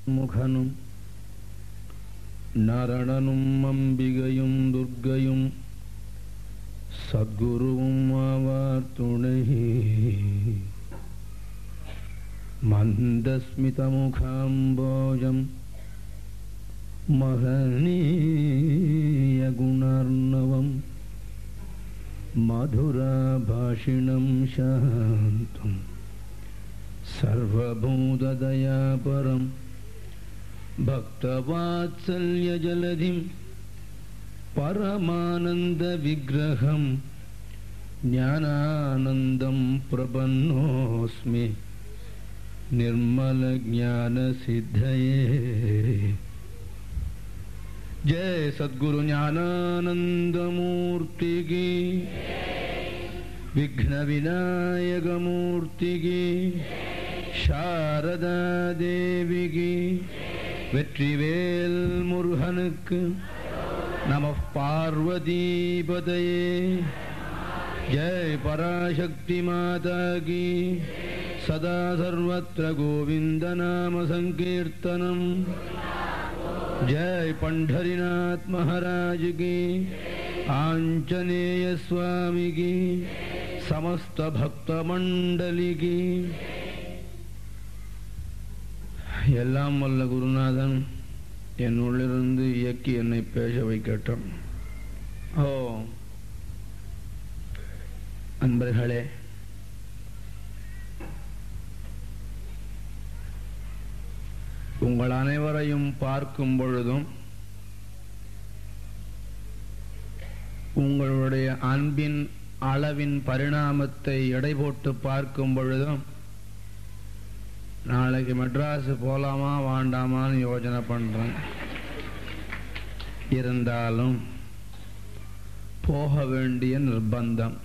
മുഖനും നരണനും അംബികയും ദുർഗയും സദ്ഗുരുവും ആവാർ തുണൈ മന്ദസ്മിതമുഖാംബോജം മഹനീയ ഗുണാർണവം മധുരാഭാഷിണം ശാന്തം സർവഭൂതദയാപരം ഭക്തവാത്സല്യജലധിം പരമാനന്ദവിഗ്രഹം ജ്ഞാനാനന്ദം പ്രപന്നോസ്മി നിർമ്മലജ്ഞാനസിദ്ധയേ जय सद्गुरु ज्ञानानंदमूर्ति की विघ्न विनायक मूर्ति की शारदा देवी की வெற்றிவேல் முருகனுக்கு நம பார்வதீபதையே ஜெய் பராசக்தி மாதா கி சதா சர்வத்திர கோவிந்த நாம சங்கீர்த்தனம் जय पंढरीनाथ महाराज की आंजनेय स्वामी की समस्त भक्त मंडली की எல்லாம் வல்ல குருநாதன் என் உள்ளிருந்து இயக்கி என்னை பேச வைக்கட்டும் ஓ அன்பர்களே உங்கள் அனைவரையும் பார்க்கும் பொழுதும் உங்களுடைய அன்பின் அளவின் பரிணாமத்தை எடை போட்டு பார்க்கும் பொழுதும் நாளைக்கு மெட்ராஸ் போலாமா வேண்டாமான்னு யோசனை பண்றேன் இருந்தாலும் போக வேண்டிய நிர்பந்தம்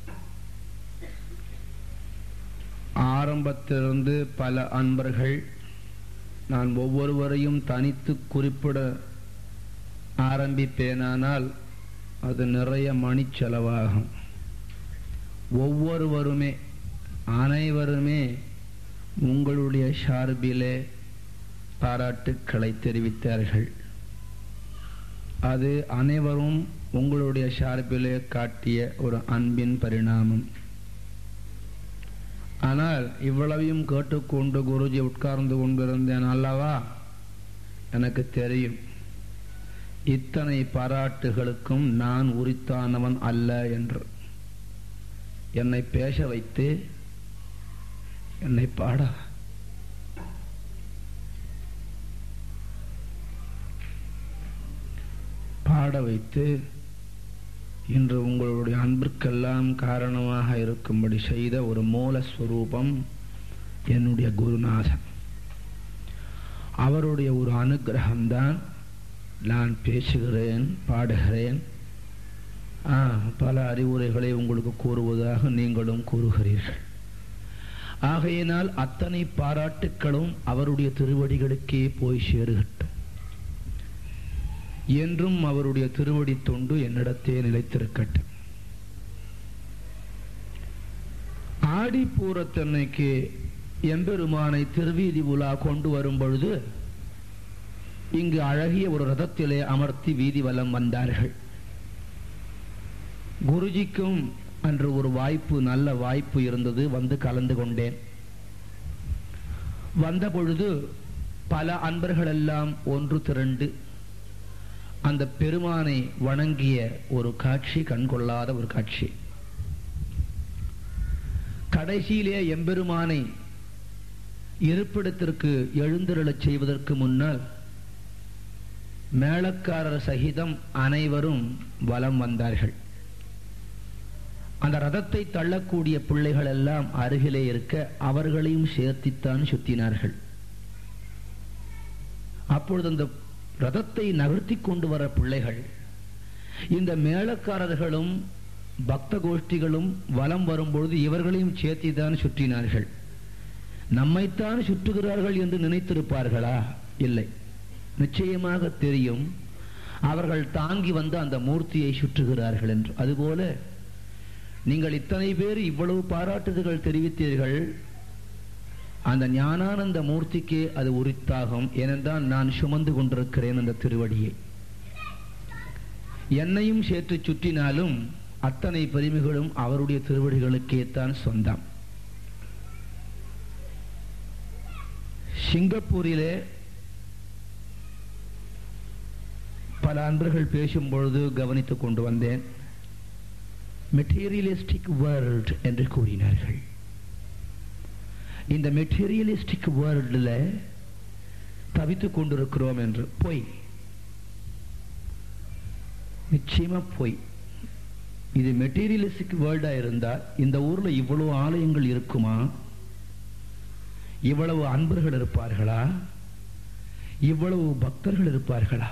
ஆரம்பத்திலிருந்து பல அன்பர்கள் நான் ஒவ்வொருவரையும் தனித்து குறிப்பிட ஆரம்பிப்பேனானால் அது நிறைய மணி செலவாகும் ஒவ்வொருவருமே அனைவருமே உங்களுடைய சார்பிலே பாராட்டுக்களை தெரிவித்தார்கள் அது அனைவரும் உங்களுடைய சார்பிலே காட்டிய ஒரு அன்பின் பரிணாமம் ஆனால் இவ்வளவையும் கேட்டுக்கொண்டு குருஜி உட்கார்ந்து கொண்டிருந்தேன் அல்லவா எனக்கு தெரியும் இத்தனை பாராட்டுகளுக்கும் நான் உரித்தானவன் அல்ல என்று என்னை பேச வைத்து என்னை பாட பாட வைத்து இன்று உங்களுடைய அன்பிற்கெல்லாம் காரணமாக இருக்கும்படி செய்த ஒரு மூலஸ்வரூபம் என்னுடைய குருநாதன் அவருடைய ஒரு அனுகிரகம்தான் நான் பேசுகிறேன் பாடுகிறேன் பல அறிவுரைகளை உங்களுக்கு கூறுவதாக நீங்களும் கூறுகிறீர்கள் ஆகையினால் அத்தனை பாராட்டுக்களும் அவருடைய திருவடிகளுக்கே போய் சேருகட்டும் என்றும் அவருடைய திருவடி தொண்டு என்னிடத்தே நிலைத்திருக்கட்டும் ஆடிப்பூரத்தன்னைக்கு எம்பெருமானை திருவீதி உலா கொண்டு வரும் பொழுது இங்கு அழகிய ஒரு ரதத்திலே அமர்த்தி வீதி வலம் வந்தார்கள் குருஜிக்கும் அன்று ஒரு வாய்ப்பு நல்ல வாய்ப்பு இருந்தது வந்து கலந்து கொண்டேன் வந்த பொழுது பல அன்பர்கள் எல்லாம் ஒன்று திரண்டு அந்த பெருமானை வணங்கிய ஒரு காட்சி கண்கொள்ளாத ஒரு காட்சி கடைசியிலே எம்பெருமானை இருப்பிடத்திற்கு எழுந்திரளச் செய்வதற்கு முன்னால் மேளக்காரர் சகிதம் அனைவரும் வலம் வந்தார்கள் அந்த ரதத்தை தள்ளக்கூடிய பிள்ளைகள் எல்லாம் அருகிலே இருக்க அவர்களையும் சேர்த்தித்தான் சுத்தினார்கள் அப்பொழுது அந்த ரதத்தை நகர்த்தி கொண்டு வர பிள்ளைகள் இந்த மேளக்காரர்களும் பக்த கோஷ்டிகளும் வலம் வரும்பொழுது இவர்களையும் சேர்த்திதான் சுற்றினார்கள் நம்மைத்தான் சுற்றுகிறார்கள் என்று நினைத்திருப்பார்களா இல்லை நிச்சயமாக தெரியும் அவர்கள் தாங்கி வந்து அந்த மூர்த்தியை சுற்றுகிறார்கள் என்று அதுபோல நீங்கள் இத்தனை பேர் இவ்வளவு பாராட்டுதல்கள் தெரிவித்தீர்கள் அந்த ஞானானந்த மூர்த்திக்கு அது உரித்தாகும் ஏனென்றால் நான் சுமந்து கொண்டிருக்கிறேன் அந்த திருவடியை என்னையும் சேர்த்து சுற்றினாலும் அத்தனை பெருமைகளும் அவருடைய திருவடிகளுக்கே தான் சொந்தம் சிங்கப்பூரிலே பல அன்பர்கள் பேசும் பொழுது கவனித்துக் கொண்டு வந்தேன் மெட்டீரியலிஸ்டிக் வேர்ல்ட் என்று கூறினார்கள் இந்த மெட்டீரியலிஸ்டிக் வேர்ல்டில் தவித்துக் கொண்டிருக்கிறோம் என்று பொய் நிச்சயமா பொய் இது மெட்டீரியலிஸ்டிக் வேர்ல்டா இருந்தா இந்த ஊர்ல இவ்வளவு ஆலயங்கள் இருக்குமா இவ்வளவு அன்பர்கள் இருப்பார்களா இவ்வளவு பக்தர்கள் இருப்பார்களா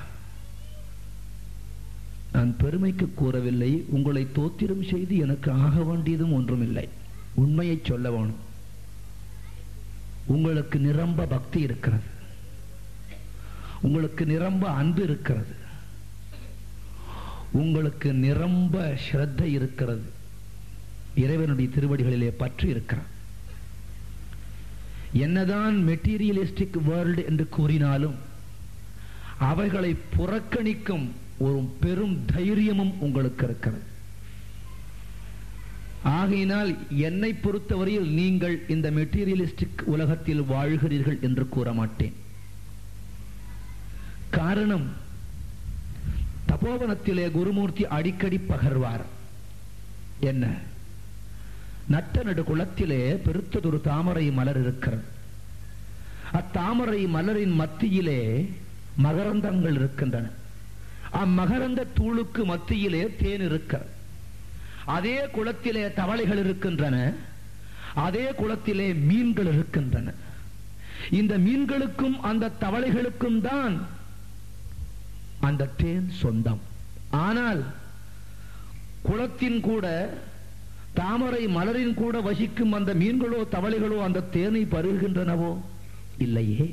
நான் பெருமைக்கு கூறவில்லை உங்களை தோத்திரம் செய்து எனக்கு ஆக வேண்டியதும் ஒன்றுமில்லை உண்மையை சொல்ல வேணும் உங்களுக்கு நிரம்ப பக்தி இருக்கிறது உங்களுக்கு நிரம்ப அன்பு இருக்கிறது உங்களுக்கு நிரம்ப ஸ்ரத்தை இருக்கிறது இறைவனுடைய திருவடிகளிலே பற்று இருக்கிறது என்னதான் மெட்டீரியலிஸ்டிக் வேர்ல்டு என்று கூறினாலும் அவைகளை புறக்கணிக்கும் ஒரு பெரும் தைரியமும் உங்களுக்கு இருக்கிறது ஆகையினால் என்னை பொறுத்தவரையில் நீங்கள் இந்த மெட்டீரியலிஸ்டிக் உலகத்தில் வாழ்கிறீர்கள் என்று கூற மாட்டேன் காரணம் தபோவனத்திலே குருமூர்த்தி அடிக்கடி பகர்வார் என்ன நட்ட நடு குளத்திலே பெருத்ததொரு தாமரை மலர் இருக்கிறது அத்தாமரை மலரின் மத்தியிலே மகரந்தங்கள் இருக்கின்றன அம்மகரந்த தூளுக்கு மத்தியிலே தேன் இருக்கிறது அதே குளத்திலே தவளைகள் இருக்கின்றன அதே குளத்திலே மீன்கள் இருக்கின்றன இந்த மீன்களுக்கும் அந்த தவளைகளுக்கும் தான் அந்த தேன் சொந்தம் ஆனால் குளத்தின் கூட தாமரை மலரின் கூட வசிக்கும் அந்த மீன்களோ தவளைகளோ அந்த தேனை பருகுகின்றனவோ இல்லையே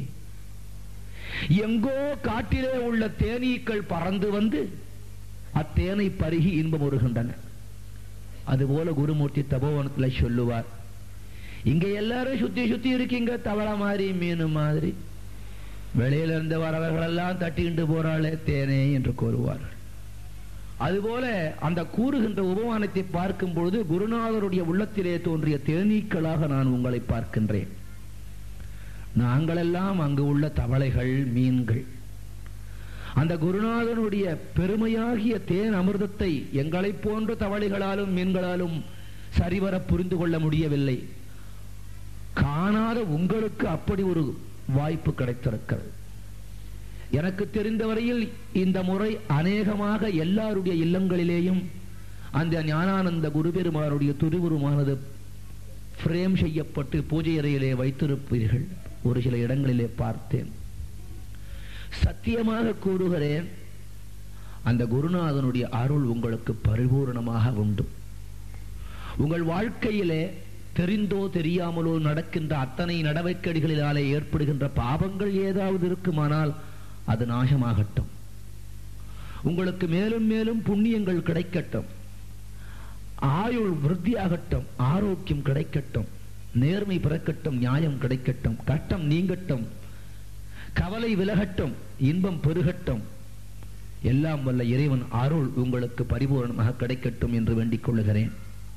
எங்கோ காட்டிலே உள்ள தேனீக்கள் பறந்து வந்து அத்தேனை பருகி இன்பம் வருகின்றன அதுபோல குருமூர்த்தி தபோவனத்தில் சொல்லுவார் இங்க எல்லாரும் சுத்தி சுத்தி இருக்கீங்க தவளை மாதிரி மீன் மாதிரி வெளியில இருந்து வரவர்கள் எல்லாம் தட்டிக்கிட்டு போறாளே தேனே என்று கூறுவார்கள் அதுபோல அந்த கூறுகின்ற உபமானத்தை பார்க்கும் பொழுது குருநாதருடைய உள்ளத்திலே தோன்றிய தேனீக்களாக நான் உங்களை பார்க்கின்றேன் நாங்களெல்லாம் அங்கு உள்ள தவளைகள் மீன்கள் அந்த குருநாதனுடைய பெருமையாகிய தேன் அமிர்தத்தை எங்களை போன்ற தவளைகளாலும் மீன்களாலும் சரிவர புரிந்து கொள்ள முடியவில்லை காணாத உங்களுக்கு அப்படி ஒரு வாய்ப்பு கிடைத்திருக்கிறது எனக்கு தெரிந்தவரையில் இந்த முறை அநேகமாக எல்லாருடைய இல்லங்களிலேயும் அந்த ஞானானந்த குருபெருமானுடைய துருவுருமானது பிரேம் செய்யப்பட்டு பூஜை அறையிலே வைத்திருப்பீர்கள் ஒரு சில இடங்களிலே பார்த்தேன் சத்தியமாக கூறுகிறேன் அந்த குருநாதனுடைய அருள் உங்களுக்கு பரிபூர்ணமாக உண்டு உங்கள் வாழ்க்கையிலே தெரிந்தோ தெரியாமலோ நடக்கின்ற அத்தனை நடவடிக்கைகளினாலே ஏற்படுகின்ற பாவங்கள் ஏதாவது இருக்குமானால் அது நாசமாகட்டும் உங்களுக்கு மேலும் மேலும் புண்ணியங்கள் கிடைக்கட்டும் ஆயுள் விருத்தியாகட்டும் ஆரோக்கியம் கிடைக்கட்டும் நேர்மை பிறக்கட்டும் நியாயம் கிடைக்கட்டும் கட்டம் நீங்கட்டும் கவலை விலகட்டும் இன்பம் பெருகட்டும் எல்லாம் வல்ல இறைவன் அருள் உங்களுக்கு பரிபூர்ணமாக கிடைக்கட்டும் என்று வேண்டிக் கொள்ளுகிறேன்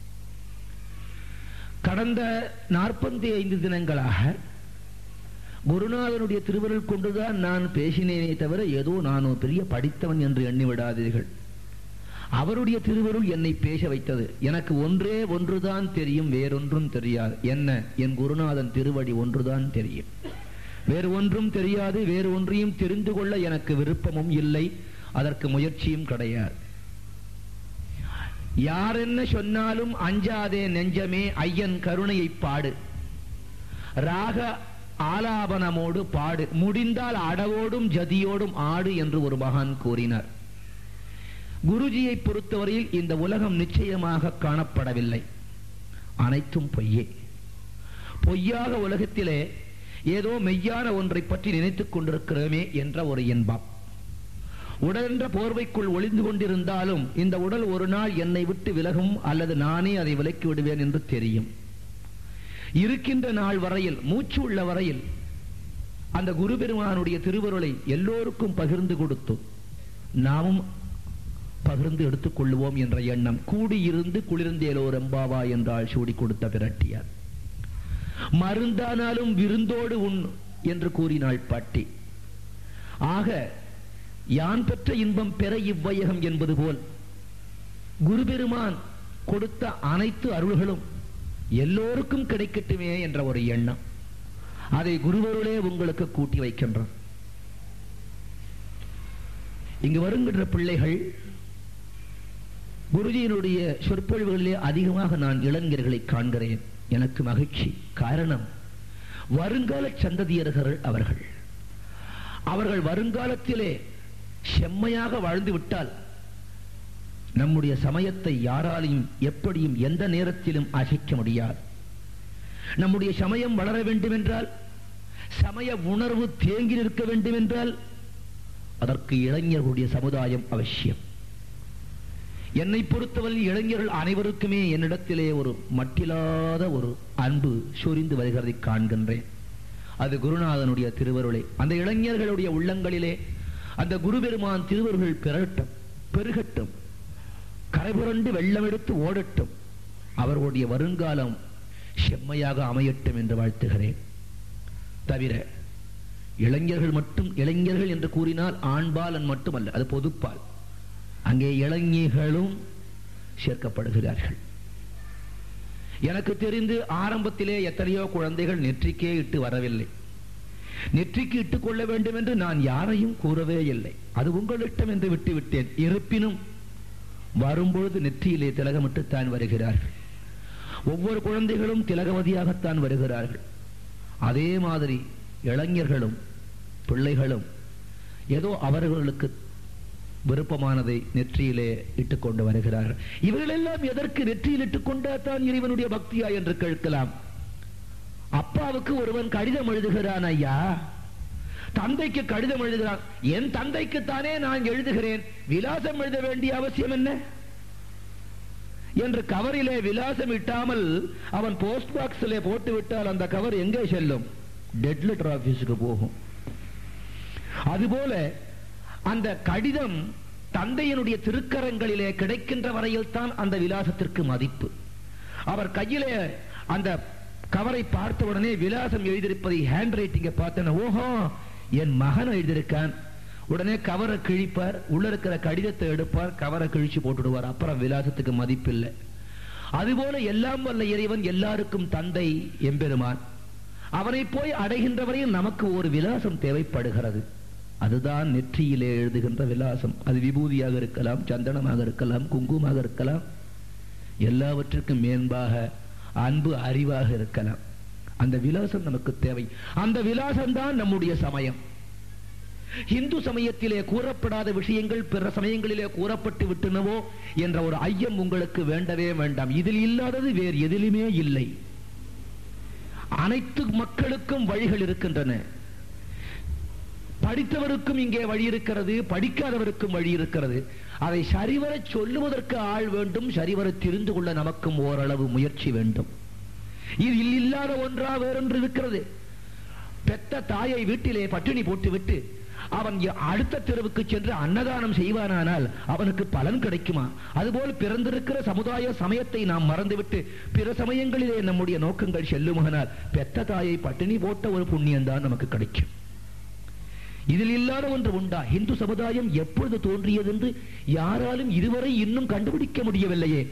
கடந்த நாற்பத்தி ஐந்து தினங்களாக குருநாதனுடைய திருவருள் கொண்டுதான் நான் பேசினேனே தவிர ஏதோ நான் ஒரு பெரிய படித்தவன் என்று எண்ணி விடாதீர்கள் அவருடைய திருவருள் என்னை பேச வைத்தது எனக்கு ஒன்றே ஒன்றுதான் தெரியும் வேறொன்றும் தெரியாது என்ன என் குருநாதன் திருவடி ஒன்றுதான் தெரியும் வேறு ஒன்றும் தெரியாது வேறு ஒன்றையும் தெரிந்து கொள்ள எனக்கு விருப்பமும் இல்லை அதற்கு முயற்சியும் கிடையாது யார் என்ன சொன்னாலும் அஞ்சாதே நெஞ்சமே ஐயன் கருணையை பாடு ராக ஆலாபனமோடு பாடு முடிந்தால் அடவோடும் ஜதியோடும் ஆடு என்று ஒரு மகான் கூறினார் குருஜியை பொறுத்தவரையில் இந்த உலகம் நிச்சயமாக காணப்படவில்லை அனைத்தும் பொய்யே பொய்யாக உலகத்திலே ஏதோ மெய்யான ஒன்றை பற்றி நினைத்துக் கொண்டிருக்கிறோமே என்ற ஒரு இன்பம் உடல் என்ற போர்வைக்குள் ஒளிந்து கொண்டிருந்தாலும் இந்த உடல் ஒரு நாள் என்னை விட்டு விலகும் அல்லது நானே அதை விலக்கி விடுவேன் என்று தெரியும் இருக்கின்ற நாள் வரையில் மூச்சு உள்ள வரையில் அந்த குரு பெருமானுடைய திருவருளை எல்லோருக்கும் பகிர்ந்து கொடுத்து நாமும் பகிர்ந்து எடுத்துக் கொள்வோம் என்ற எண்ணம் கூடியிருந்து குளிர்ந்தேலோ ரெம்பாவா என்றால் சூடி கொடுத்த பிரட்டியார் மருந்தானாலும் விருந்தோடு உண் என்று கூறினாள் பாட்டி ஆக யான் பெற்ற இன்பம் பெற இவ்வையகம் என்பது போல் குரு பெருமான் கொடுத்த அனைத்து அருள்களும் எல்லோருக்கும் கிடைக்கட்டுமே என்ற ஒரு எண்ணம் அதை குருவருளே உங்களுக்கு கூட்டி வைக்கின்றான் இங்கு வருகின்ற பிள்ளைகள் குருஜியினுடைய சொற்பொழிவுகளிலே அதிகமாக நான் இளைஞர்களை காண்கிறேன் எனக்கு மகிழ்ச்சி காரணம் வருங்கால சந்ததியர்கள் அவர்கள் அவர்கள் வருங்காலத்திலே செம்மையாக வாழ்ந்து விட்டால் நம்முடைய சமயத்தை யாராலையும் எப்படியும் எந்த நேரத்திலும் அசைக்க முடியாது நம்முடைய சமயம் வளர வேண்டும் என்றால் சமய உணர்வு தேங்கி நிற்க வேண்டும் என்றால் அதற்கு இளைஞர்களுடைய சமுதாயம் அவசியம் என்னை பொறுத்தவரை இளைஞர்கள் அனைவருக்குமே என்னிடத்திலே ஒரு மட்டில்லாத ஒரு அன்பு சொரிந்து வருகிறதை காண்கின்றேன் அது குருநாதனுடைய திருவருளை அந்த இளைஞர்களுடைய உள்ளங்களிலே அந்த குரு பெருமான் திருவருள் பெறட்டும் பெருகட்டும் கரைபுரண்டு வெள்ளம் எடுத்து ஓடட்டும் அவர்களுடைய வருங்காலம் செம்மையாக அமையட்டும் என்று வாழ்த்துகிறேன் தவிர இளைஞர்கள் மட்டும் இளைஞர்கள் என்று கூறினால் ஆண்பாலன் மட்டுமல்ல அது பொதுப்பால் அங்கே இளைஞர்களும் சேர்க்கப்படுகிறார்கள் எனக்கு தெரிந்து ஆரம்பத்திலே எத்தனையோ குழந்தைகள் நெற்றிக்கே இட்டு வரவில்லை நெற்றிக்கு இட்டுக் கொள்ள வேண்டும் என்று நான் யாரையும் கூறவே இல்லை அது உங்களிடம் என்று விட்டு விட்டேன் இருப்பினும் வரும்பொழுது நெற்றியிலே திலகமிட்டுத்தான் வருகிறார்கள் ஒவ்வொரு குழந்தைகளும் திலகவதியாகத்தான் வருகிறார்கள் அதே மாதிரி இளைஞர்களும் பிள்ளைகளும் ஏதோ அவர்களுக்கு விருப்பமானதை நெற்றியிலே இட்டுக்கொண்டு வருகிறார்கள் இவர்களெல்லாம் எதற்கு நெற்றியில் இட்டுக்கொண்டா தான் இறைவனுடைய பக்தியா என்று கேட்கலாம் அப்பாவுக்கு ஒருவன் கடிதம் எழுதுகிறான் ஐயா தந்தைக்கு கடிதம் எழுதுகிறான் என் தந்தைக்கு தானே நான் எழுதுகிறேன் விலாசம் எழுத வேண்டிய அவசியம் என்ன என்று கவரிலே விலாசம் இட்டாமல் அவன் போஸ்ட் பாக்ஸிலே போட்டு விட்டால் அந்த கவர் எங்கே செல்லும் டெட் லெட்டர் ஆபீஸுக்கு போகும் அதுபோல அந்த கடிதம் தந்தையினுடைய திருக்கரங்களிலே கிடைக்கின்ற வரையில் தான் அந்த விலாசத்திற்கு மதிப்பு அவர் கையிலே அந்த கவரை பார்த்த உடனே விலாசம் எழுதியிருப்பதை ஹேண்ட் ரைட்டிங்கை பார்த்தேன் ஓஹோ என் மகன் எழுதியிருக்கான் உடனே கவரை கிழிப்பார் உள்ள இருக்கிற கடிதத்தை எடுப்பார் கவரை கிழிச்சு போட்டுடுவார் அப்புறம் விலாசத்துக்கு மதிப்பில்லை அதுபோல எல்லாம் வல்ல இறைவன் எல்லாருக்கும் தந்தை எம்பெருமான் அவனை போய் அடைகின்ற வரையில் நமக்கு ஒரு விலாசம் தேவைப்படுகிறது அதுதான் நெற்றியிலே எழுதுகின்ற விலாசம் அது விபூதியாக இருக்கலாம் சந்தனமாக இருக்கலாம் குங்குமமாக இருக்கலாம் எல்லாவற்றுக்கும் மேன்பாக அன்பு அறிவாக இருக்கலாம் அந்த விலாசம் நமக்கு தேவை அந்த விலாசம் தான் நம்முடைய சமயம் இந்து சமயத்திலே கூறப்படாத விஷயங்கள் பிற சமயங்களிலே கூறப்பட்டு விட்டனவோ என்ற ஒரு ஐயம் உங்களுக்கு வேண்டவே வேண்டாம் இதில் இல்லாதது வேறு எதிலுமே இல்லை அனைத்து மக்களுக்கும் வழிகள் இருக்கின்றன படித்தவருக்கும் இங்கே வழி இருக்கிறது படிக்காதவருக்கும் வழி இருக்கிறது அதை சரிவர சொல்லுவதற்கு ஆள் வேண்டும் சரிவர தெரிந்து கொள்ள நமக்கும் ஓரளவு முயற்சி வேண்டும் இதில் இல்லாத ஒன்றா வேறொன்று இருக்கிறது பெத்த தாயை வீட்டிலே பட்டினி போட்டுவிட்டு அவன் அடுத்த தெருவுக்கு சென்று அன்னதானம் செய்வானானால் அவனுக்கு பலன் கிடைக்குமா அதுபோல் பிறந்திருக்கிற சமுதாய சமயத்தை நாம் மறந்துவிட்டு பிற சமயங்களிலே நம்முடைய நோக்கங்கள் செல்லுமானால் பெத்த தாயை பட்டினி போட்ட ஒரு புண்ணியம் தான் நமக்கு கிடைக்கும் இதில் இல்லாத ஒன்று உண்டா இந்து சமுதாயம் எப்பொழுது தோன்றியது என்று யாராலும் இதுவரை இன்னும் கண்டுபிடிக்க முடியவில்லையே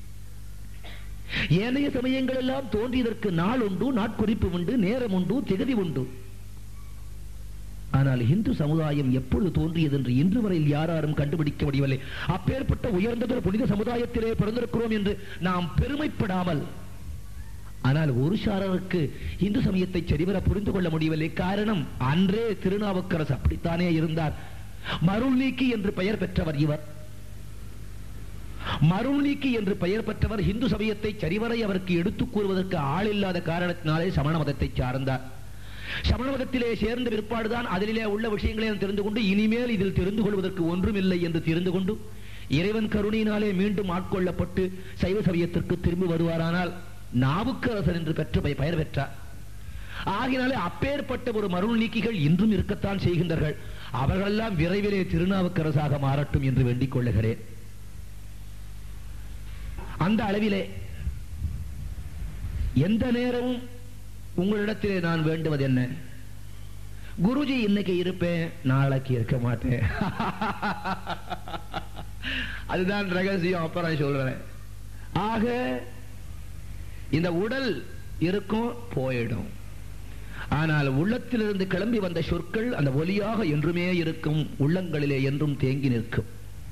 ஏனைய சமயங்கள் எல்லாம் தோன்றியதற்கு நாள் உண்டு நாட்குறிப்பு உண்டு நேரம் உண்டு திகதி உண்டு ஆனால் இந்து சமுதாயம் எப்பொழுது தோன்றியது என்று இன்று வரையில் யாராரும் கண்டுபிடிக்க முடியவில்லை அப்பேற்பட்ட உயர்ந்ததொரு புனித சமுதாயத்திலே பிறந்திருக்கிறோம் என்று நாம் பெருமைப்படாமல் ஆனால் ஒரு சாரருக்கு இந்து சமயத்தை சரிவர புரிந்து கொள்ள முடியவில்லை காரணம் அன்றே திருநாவுக்கரசு அப்படித்தானே இருந்தார் மருள் நீக்கி என்று பெயர் பெற்றவர் இவர் மருள் நீக்கி என்று பெயர் பெற்றவர் இந்து சமயத்தை சரிவரை அவருக்கு எடுத்துக் கூறுவதற்கு ஆள் இல்லாத காரணத்தினாலே சமண மதத்தை சார்ந்தார் சமண மதத்திலே சேர்ந்த பிற்பாடுதான் அதிலே உள்ள விஷயங்களை தெரிந்து கொண்டு இனிமேல் இதில் தெரிந்து கொள்வதற்கு ஒன்றும் இல்லை என்று தெரிந்து கொண்டு இறைவன் கருணையினாலே மீண்டும் ஆட்கொள்ளப்பட்டு சைவ சமயத்திற்கு திரும்பி வருவாரானால் நாவுக்கரசர் என்று பெற்ற பெ- பெயர் பெற்றார் ஆகினாலே அப்பேற்பட்ட ஒரு மருள் நீக்கிகள் இன்றும் இருக்கத்தான் செய்கின்றார்கள் அவர்களெல்லாம் விரைவிலே திருநாவுக்கரசாக மாறட்டும் என்று வேண்டிக் கொள்ளுகிறேன் அந்த அளவிலே எந்த நேரமும் உங்களிடத்திலே நான் வேண்டுவது என்ன குருஜி இன்னைக்கு இருப்பேன் நாளைக்கு இருக்க மாட்டேன் அதுதான் ரகசியம் அப்புறம் சொல்றேன் ஆக இந்த உடல் இருக்கும் போயிடும் ஆனால் உள்ளத்திலிருந்து கிளம்பி வந்த சொற்கள் அந்த ஒலியாக என்றுமே இருக்கும் உள்ளங்களிலே என்றும் தேங்கி நிற்கும்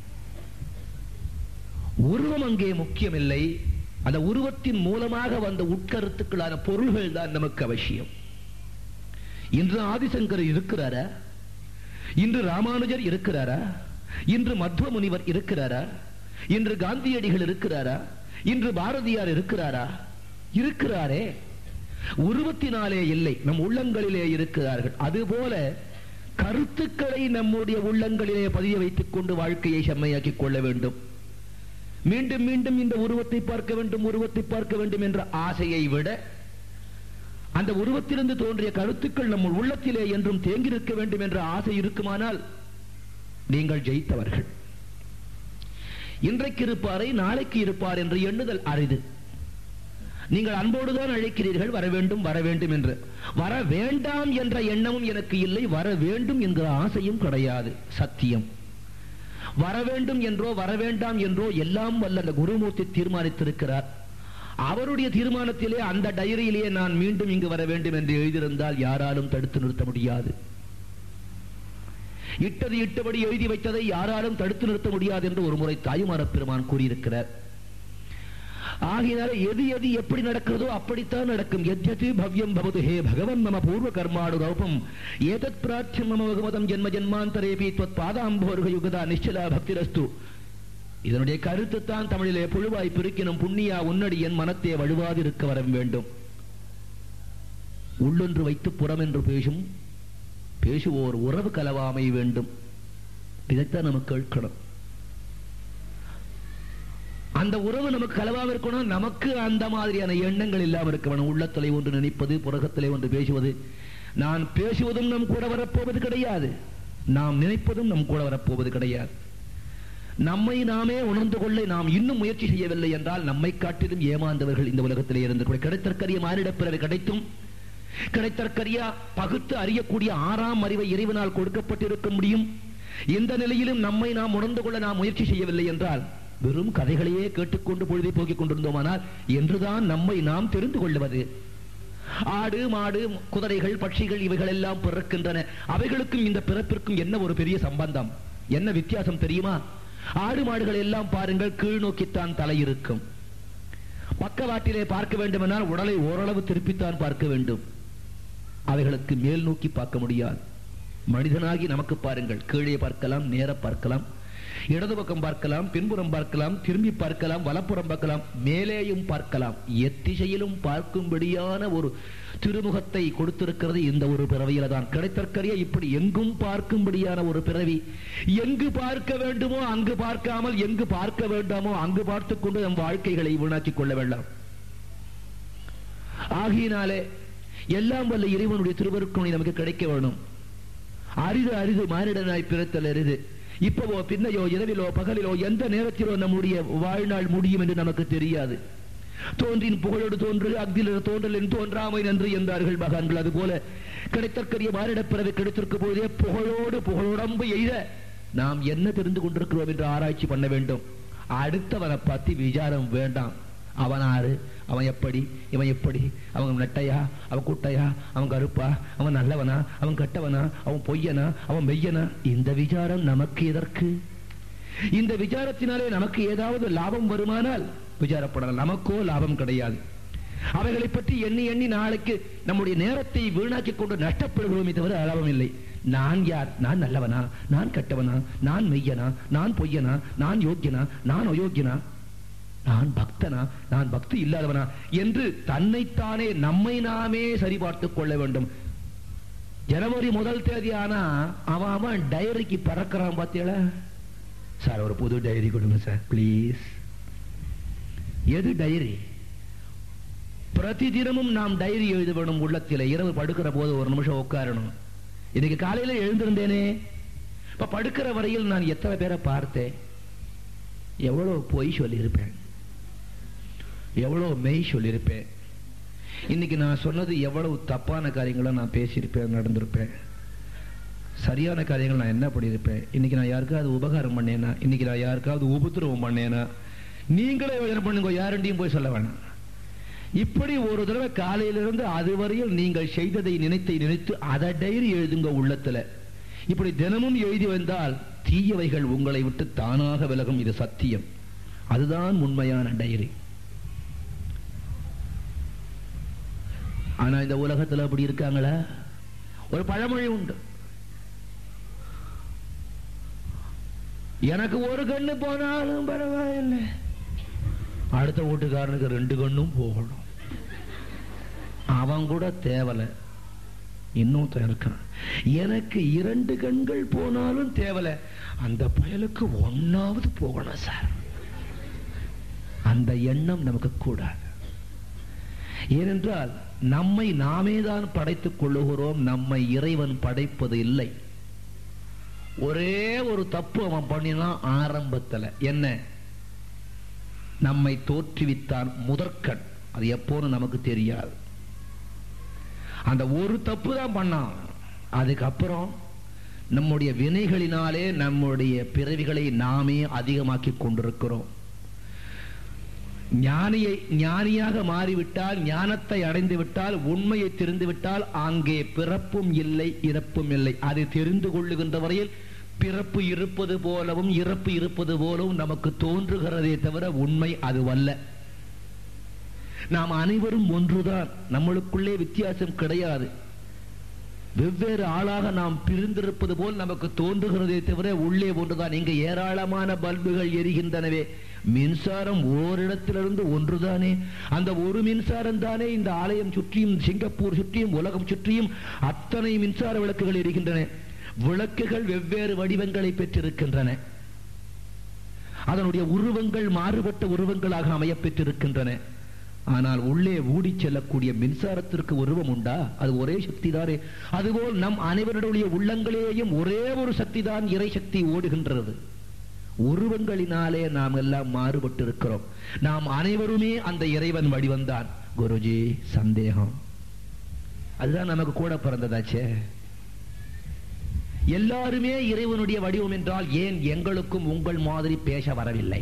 உருவம் அங்கே முக்கியமில்லை அந்த உருவத்தின் மூலமாக வந்த உட்கருத்துக்களான பொருள்கள் தான் நமக்கு அவசியம் இன்று ஆதிசங்கர் இருக்கிறாரா இன்று ராமானுஜர் இருக்கிறாரா இன்று மத்வ முனிவர் இருக்கிறாரா இன்று காந்தியடிகள் இருக்கிறாரா இன்று பாரதியார் இருக்கிறாரா இருக்கிறாரே உருவத்தினாலே இல்லை நம் உள்ளங்களிலே இருக்கிறார்கள் அதுபோல கருத்துக்களை நம்முடைய உள்ளங்களிலே பதிய வைத்துக் கொண்டு வாழ்க்கையை செம்மையாக்கிக் கொள்ள வேண்டும் மீண்டும் மீண்டும் இந்த உருவத்தை பார்க்க வேண்டும் உருவத்தை பார்க்க வேண்டும் என்ற ஆசையை விட அந்த உருவத்திலிருந்து தோன்றிய கருத்துக்கள் நம்ம உள்ளத்திலே என்றும் தேங்கி நிற்க வேண்டும் என்ற ஆசை இருக்குமானால் நீங்கள் ஜெயித்தவர்கள் இன்றைக்கு இருப்பாரை நாளைக்கு இருப்பார் என்று எண்ணுதல் அரிது நீங்கள் அன்போடுதான் அழைக்கிறீர்கள் வர வேண்டும் வர வேண்டும் என்று வர வேண்டாம் என்ற எண்ணமும் எனக்கு இல்லை வர வேண்டும் என்கிற ஆசையும் கிடையாது சத்தியம் வர வேண்டும் என்றோ வர வேண்டாம் என்றோ எல்லாம் வல்ல அந்த குருமூர்த்தி தீர்மானித்திருக்கிறார் அவருடைய தீர்மானத்திலே அந்த டைரியிலேயே நான் மீண்டும் இங்கு வர வேண்டும் என்று எழுதியிருந்தால் யாராலும் தடுத்து நிறுத்த முடியாது இட்டது இட்டபடி எழுதி வைத்ததை யாராலும் தடுத்து நிறுத்த முடியாது என்று ஒரு முறை தாயுமார பெருமான் கூறியிருக்கிறார் ஆகையினால எது எது எப்படி நடக்கிறதோ அப்படித்தான் நடக்கும் எத்யது பவ்யம் பவது ஹே பகவன் மம பூர்வ கர்மாடு ரௌபம் ஏதத் பிராட்சியம் மம பகவதம் ஜென்ம ஜென்மாந்தரேபி துவத் பாதாம்போர்க யுகதா நிச்சலா பக்திரஸ்து இதனுடைய கருத்து தான் தமிழிலே புழுவாய் பிரிக்கினும் புண்ணியா உன்னடி என் மனத்தே வழுவாது இருக்க வர வேண்டும் உள்ளொன்று வைத்து புறம் என்று பேசும் பேசுவோர் உறவு கலவாமை வேண்டும் இதைத்தான் நமக்கு கேட்கணும் அந்த உறவு நமக்கு கலவாம இருக்கணும் நமக்கு அந்த மாதிரியான எண்ணங்கள் இல்லாம இருக்க வேணும் உள்ளத்திலே ஒன்று நினைப்பது புறகத்திலே ஒன்று பேசுவது நான் பேசுவதும் நம் கூட வரப்போவது கிடையாது நாம் நினைப்பதும் நம் கூட வரப்போவது கிடையாது நம்மை நாமே உணர்ந்து கொள்ள நாம் இன்னும் முயற்சி செய்யவில்லை என்றால் நம்மை காட்டிலும் ஏமாந்தவர்கள் இந்த உலகத்திலே இருந்து கூட கிடைத்தற்கரிய மானிடப் பிறவி கிடைத்தும் கிடைத்தற்கரிய பகுத்து அறியக்கூடிய ஆறாம் அறிவை இறைவனால் கொடுக்கப்பட்டிருக்க முடியும் இந்த நிலையிலும் நம்மை நாம் உணர்ந்து கொள்ள நாம் முயற்சி செய்யவில்லை என்றால் வெறும் கதைகளையே கேட்டுக்கொண்டு பொழுதை போக்கிக் கொண்டிருந்தோமானால் என்றுதான் நம்மை நாம் தெரிந்து கொள்வது ஆடு மாடு குதிரைகள் பட்சிகள் இவைகள் எல்லாம் பிறக்கின்றன அவைகளுக்கும் இந்த பிறப்பிற்கும் என்ன ஒரு பெரிய சம்பந்தம் என்ன வித்தியாசம் தெரியுமா ஆடு மாடுகள் எல்லாம் பாருங்கள் கீழ் நோக்கித்தான் தலை இருக்கும் பக்கவாட்டிலே பார்க்க வேண்டுமென்றால் உடலை ஓரளவு திருப்பித்தான் பார்க்க வேண்டும் அவைகளுக்கு மேல் நோக்கி பார்க்க முடியாது மனிதனாகி நமக்கு பாருங்கள் கீழே பார்க்கலாம் நேர பார்க்கலாம் இடது பக்கம் பார்க்கலாம் பின்புறம் பார்க்கலாம் திரும்பி பார்க்கலாம் வலப்புறம் பார்க்கலாம் மேலேயும் பார்க்கலாம் எத்திசையிலும் பார்க்கும்படியான ஒரு திருமுகத்தை கொடுத்திருக்கிறது இந்த ஒரு பிறவியில தான் கிடைத்தற்கரிய இப்படி எங்கும் பார்க்கும்படியான ஒரு பிறவி எங்கு பார்க்க வேண்டுமோ அங்கு பார்க்காமல் எங்கு பார்க்க வேண்டாமோ அங்கு பார்த்துக் கொண்டு நம் வாழ்க்கைகளை வீணாக்கிக் கொள்ள வேண்டாம் ஆகையினாலே எல்லாம் வல்ல இறைவனுடைய திருவருக்குணை நமக்கு கிடைக்க வேணும் அரிது அரிது மானிடனாய் பிறத்தல் அரிது இப்பவோ பின்னையோ இரவிலோ பகலிலோ எந்த நேரத்திலோ நம்முடைய வாழ்நாள் முடியும் என்று நமக்கு தெரியாது தோன்றின் புகழோடு தோன்று அக்தில தோன்றலின் தோன்றாமை நன்று என்றார்கள் மகான்கள் அதுபோல கிடைத்தற்கரிய மானிடப் பிறவி கிடைத்திருக்க போதே புகழோடு புகழுடம்பு எய்த நாம் என்ன தெரிந்து கொண்டிருக்கிறோம் என்று ஆராய்ச்சி பண்ண வேண்டும் அடுத்தவனை பத்தி விசாரம் வேண்டாம் அவன் ஆறு அவன் எப்படி இவன் எப்படி அவன் நெட்டையா அவன் குட்டையா அவன் கருப்பா அவன் நல்லவனா அவன் கெட்டவனா அவன் பொய்யனா அவன் மெய்யனா இந்த விசாரம் நமக்கு எதற்கு இந்த விசாரத்தினாலே நமக்கு ஏதாவது லாபம் வருமானால் விசாரப்படலாம் நமக்கோ லாபம் கிடையாது அவைகளை பற்றி எண்ணி எண்ணி நாளைக்கு நம்முடைய நேரத்தை வீணாக்கிக் கொண்டு நஷ்டப்படுகிறோமே தவிர லாபம் இல்லை நான் யார் நான் நல்லவனா நான் கெட்டவனா நான் மெய்யனா நான் பொய்யனா நான் யோக்கியனா நான் அயோக்கியனா நான் பக்தனா நான் பக்தி இல்லாதவனா என்று தன்னைத்தானே நம்மை நாமே சரிபார்த்துக் கொள்ள வேண்டும் ஜனவரி முதல் தேதி ஆனா அவன் அவன் டைரிக்கு பறக்கிறான் பாத்தீங்களா சார் ஒரு புது டைரி கொடுங்க சார் ப்ளீஸ் எது டைரி பிரதி தினமும் நாம் டைரி எழுத வேணும் உள்ளத்திலே இரவு படுக்கிற போது ஒரு நிமிஷம் உட்காரணும் இன்னைக்கு காலையில எழுந்திருந்தேனே இப்ப படுக்கிற வரையில் நான் எத்தனை பேரை பார்த்தேன் எவ்வளவு பொய் சொல்லியிருப்பேன் எவ்வளவு மெய் சொல்லியிருப்பேன் இன்னைக்கு நான் சொன்னது எவ்வளவு தப்பான காரியங்களை நான் பேசியிருப்பேன் நடந்திருப்பேன் சரியான காரியங்கள் நான் என்ன பண்ணியிருப்பேன் இன்னைக்கு நான் யாருக்காவது உபகாரம் பண்ணேனா இன்னைக்கு நான் யாருக்காவது உபத்திரவம் பண்ணேனா நீங்களே யோசனை பண்ணுங்க யாருண்டையும் போய் சொல்ல வேணாம் இப்படி ஒரு தடவை காலையிலிருந்து அதுவரையில் நீங்கள் செய்ததை நினைத்தை நினைத்து அதை டைரி எழுதுங்க உள்ளத்துல இப்படி தினமும் எழுதி வந்தால் தீயவைகள் உங்களை விட்டு தானாக விலகும் இது சத்தியம் அதுதான் உண்மையான டைரி ஆனா இந்த உலகத்துல அப்படி இருக்காங்களா ஒரு பழமொழி உண்டு எனக்கு ஒரு கண்ணு போனாலும் பரவாயில்லை அடுத்த வீட்டுக்காரனுக்கு ரெண்டு கண்ணும் போகணும் அவன் கூட தேவலை இன்னொருத்தன் இருக்கான் எனக்கு இரண்டு கண்கள் போனாலும் தேவலை அந்த பயலுக்கு ஒன்னாவது போகணும் சார் அந்த எண்ணம் நமக்கு கூடாது ஏனென்றால் நம்மை நாமே தான் படைத்துக் கொள்ளுகிறோம் நம்மை இறைவன் படைப்பது இல்லை ஒரே ஒரு தப்பு அவன் பண்ணினான் ஆரம்பத்துல என்ன நம்மை தோற்றுவித்தான் முதற்கண் அது எப்போன்னு நமக்கு தெரியாது அந்த ஒரு தப்பு தான் பண்ணான் அதுக்கப்புறம் நம்முடைய வினைகளினாலே நம்முடைய பிறவிகளை நாமே அதிகமாக்கி கொண்டிருக்கிறோம் ஞானியை ஞானியாக மாறிவிட்டால் ஞானத்தை அடைந்து விட்டால் உண்மையை தெரிந்து விட்டால் அங்கே பிறப்பும் இல்லை இறப்பும் இல்லை அதை தெரிந்து கொள்ளுகின்ற வரையில் பிறப்பு இருப்பது போலவும் இறப்பு இருப்பது போலவும் நமக்கு தோன்றுகிறதே தவிர உண்மை அதுவல்ல நாம் அனைவரும் ஒன்றுதான் நம்மளுக்குள்ளே வித்தியாசம் கிடையாது வெவ்வேறு ஆளாக நாம் பிரிந்திருப்பது போல் நமக்கு தோன்றுகிறதே தவிர உள்ளே ஒன்றுதான் இங்கு ஏராளமான பல்புகள் எரிகின்றனவே மின்சாரம் ஓரிடத்திலிருந்து ஒன்றுதானே அந்த ஒரு மின்சாரம் தானே இந்த ஆலயம் சுற்றியும் சிங்கப்பூர் சுற்றியும் உலகம் சுற்றியும் அத்தனை மின்சார விளக்குகள் எரிகின்றன விளக்குகள் வெவ்வேறு வடிவங்களை பெற்றிருக்கின்றன அதனுடைய உருவங்கள் மாறுபட்ட உருவங்களாக அமையப் பெற்றிருக்கின்றன ஆனால் உள்ளே ஊடி செல்லக்கூடிய மின்சாரத்திற்கு உருவம் உண்டா அது ஒரே சக்தி தானே அதுபோல் நம் அனைவருடைய உள்ளங்களேயும் ஒரே ஒரு சக்தி தான் இறை சக்தி ஓடுகின்றது உருவங்களினாலே நாம் எல்லாம் மாறுபட்டு இருக்கிறோம் நாம் அனைவருமே அந்த இறைவன் வடிவந்தான் குருஜி சந்தேகம் அதுதான் நமக்கு கூட பிறந்ததாச்சே எல்லாருமே இறைவனுடைய வடிவம் என்றால் ஏன் எங்களுக்கும் உங்கள் மாதிரி பேச வரவில்லை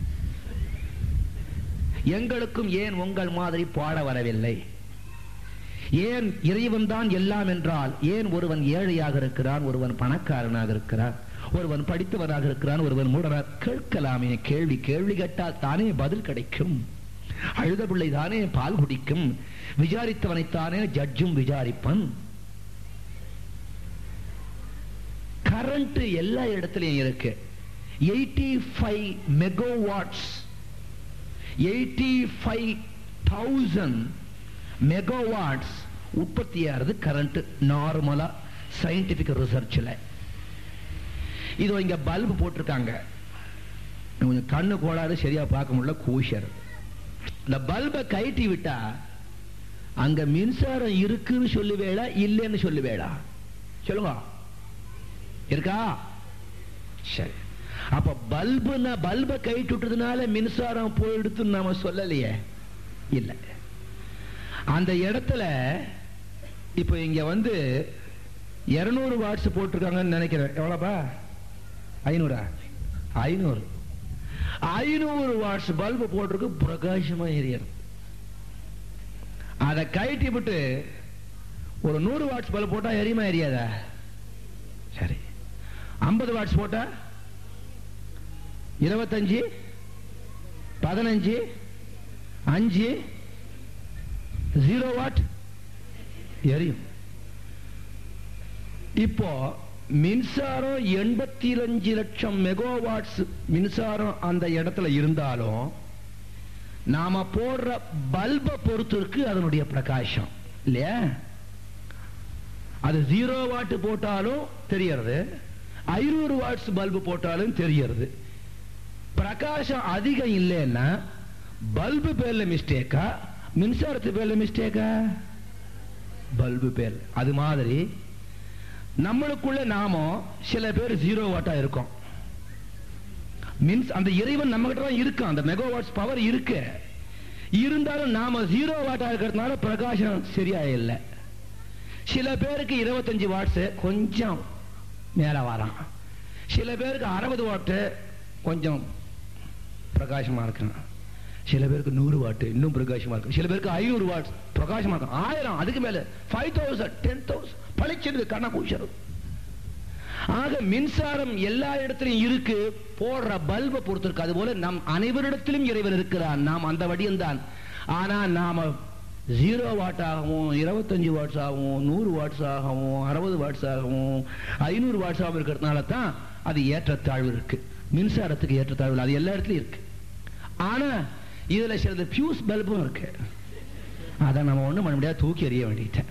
எங்களுக்கும் ஏன் உங்கள் மாதிரி பாட வரவில்லை ஏன் இறைவன் தான் எல்லாம் என்றால் ஏன் ஒருவன் ஏழையாக இருக்கிறான் ஒருவன் பணக்காரனாக இருக்கிறான் ஒருவன் படித்தவனாக இருக்கிறான் ஒருவன் மூடனாக கேட்கலாமே கேள்வி கேள்வி கேட்டால் தானே பதில் கிடைக்கும் அழுத பிள்ளை தானே பால் குடிக்கும் விசாரித்தவனைத்தானே ஜட்ஜும் விசாரிப்பன் கரண்ட் எல்லா இடத்துலயும் இருக்கு eighty five megawatts eighty five thousand megawatts உற்பத்தியாகிறது கரண்ட் நார்மலா சயின்டிபிக் ரிசர்ச்ல இதோ இங்க பல்பு போட்டிருக்காங்க கொஞ்சம் கண்ணு கோளாறு சரியா பார்க்க முடியல கூஷர் இந்த பல்பை கயட்டி விட்டா அங்க மின்சாரம் இருக்குன்னு சொல்லுவேளா இல்லைன்னு சொல்லுவேளா சொல்லுங்க இருக்கா சரி அப்ப பல்புனா பல்பை கைட்டு விட்டதுனால மின்சாரம் போயிடுத்துன்னு நாம சொல்லலையே இல்ல அந்த இடத்துல இப்ப இங்க வந்து இருநூறு வாட்ஸ் போட்டிருக்காங்கன்னு நினைக்கிறேன் எவ்வளவுப்பா ஐநூறா ஐநூறு ஐநூறு வாட்ஸ் பல்பு போட்டிருக்கு பிரகாசமா எரியறது அதை கழட்டி விட்டு ஒரு நூறு வாட்ஸ் பல்பு போட்டா எரியுமா எரியாதா சரி ஐம்பது வாட்ஸ் போட்டா இருபத்தஞ்சு பதினஞ்சு அஞ்சு ஜீரோ வாட் எரியும் இப்போ மின்சாரம் எண்பத்தி அஞ்சு லட்சம் மெகாவாட்ஸ் மின்சாரம் அந்த இடத்துல இருந்தாலும் நாம போடுற பல்பை பொறுத்து இருக்கு அதனுடைய பிரகாசம் இல்லையா அது ஜீரோ வாட் போட்டாலும் தெரியறது ஐநூறு வாட்ஸ் பல்பு போட்டாலும் தெரியறது பிரகாசம் அதிகம் இல்லைன்னா பல்பு பேர்ல மிஸ்டேக்கா மின்சாரத்து பேர்ல மிஸ்டேக்கா பல்பு பேர் அது மாதிரி நம்மளுக்குள்ள நாம சில பேர் ஜீரோ வாட்டா இருக்கோம் மீன்ஸ் அந்த இறைவன் நம்ம கிட்ட தான் இருக்கான் அந்த மெகாவாட்ஸ் பவர் இருக்கு இருந்தாலும் நாம ஜீரோ வாட்டா இருக்கிறதுனால பிரகாசம் சரியா இல்லை சில பேருக்கு இருபத்தஞ்சு வாட்ஸ் கொஞ்சம் மேல வரான் சில பேருக்கு அறுபது வாட்டு கொஞ்சம் பிரகாசமா இருக்கான் சில பேருக்கு நூறு வாட்டு இன்னும் பிரகாசமா இருக்கும் சில பேருக்கு ஐநூறு வாட் பிரகாசமா இருக்கும் ஆயிரம் அதுக்கு மேல ஃபைவ் தௌசண்ட் டென் தௌசண்ட் பழிச்சிருது கண்ணா பூச்சரும் ஆக மின்சாரம் எல்லா இடத்திலும் இருக்கு போடுற பல்பை பொறுத்து இருக்கு அது போல நம் அனைவரிடத்திலும் இறைவன் இருக்கிறான் நாம் அந்த வடியம் தான் ஆனா நாம ஜீரோ வாட் ஆகவும் இருபத்தஞ்சு வாட்ஸ் ஆகவும் நூறு வாட்ஸ் ஆகவும் அறுபது வாட்ஸ் ஆகவும் ஐநூறு வாட்ஸ் ஆகவும் இருக்கிறதுனால தான் அது ஏற்றத்தாழ்வு இருக்கு மின்சாரத்துக்கு ஏற்றத்தாழ்வு அது எல்லா இடத்துலயும் இருக்கு ஆனா இதுல சிலது பியூஸ் பல்பும் இருக்கு அதை நம்ம ஒண்ணும் பண்ண முடியாது தூக்கி எறிய வேண்டிட்டேன்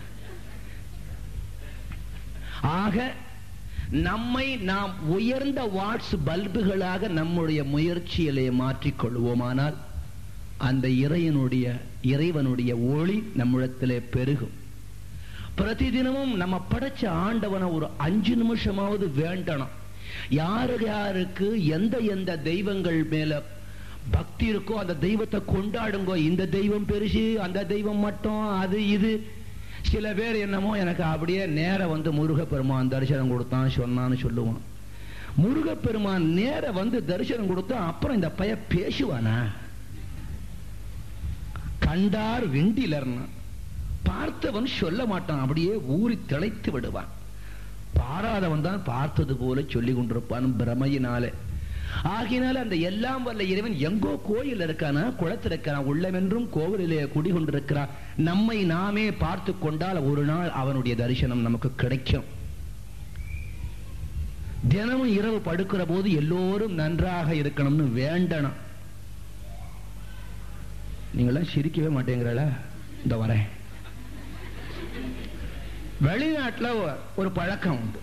ஆக நம்மை நாம் உயர்ந்த வாட்ஸ் பல்புகளாக நம்முடைய முயற்சியிலே மாற்றிக் கொள்வோமானால் அந்த இறைவனுடைய இறைவனுடைய ஒளி நம்மிடத்திலே பெருகும் பிரதிதினமும் நம்ம படைச்ச ஆண்டவனை ஒரு அஞ்சு நிமிஷமாவது வேண்டணும் யாரு யாருக்கு எந்த எந்த தெய்வங்கள் மேல பக்தி இருக்கோ அந்த தெய்வத்தை கொண்டாடுங்கோ இந்த தெய்வம் பெருசு அந்த தெய்வம் மட்டும் அது இது சில பேர் என்னமோ எனக்கு அப்படியே நேர வந்து முருகப்பெருமான் தரிசனம் கொடுத்தான் சொன்னான்னு சொல்லுவான் முருகப்பெருமான் நேர வந்து தரிசனம் கொடுத்தா அப்புறம் இந்த பைய பேசுவானா கண்டார் விண்டிலர்னா பார்த்தவன் சொல்ல மாட்டான் அப்படியே ஊறி திளைத்து விடுவான் பாராதவன் தான் பார்த்தது போல சொல்லி கொண்டிருப்பான் பிரமையினாலே ஆகினால அந்த எல்லாம் வல்ல இறைவன் எங்கோ கோயில் இருக்கானா குளத்தில் இருக்கானா உள்ளமென்றும் கோவிலிலே குடிகொண்டிருக்கிறான் நம்மை நாமே பார்த்து கொண்டால் ஒரு நாள் அவனுடைய தரிசனம் நமக்கு கிடைக்கும் தினமும் இரவு படுக்கிற போது எல்லோரும் நன்றாக இருக்கணும்னு வேண்டணும் நீங்களாம் சிரிக்கவே மாட்டேங்கிறல இந்த வரேன் வெளிநாட்டுல ஒரு பழக்கம் உண்டு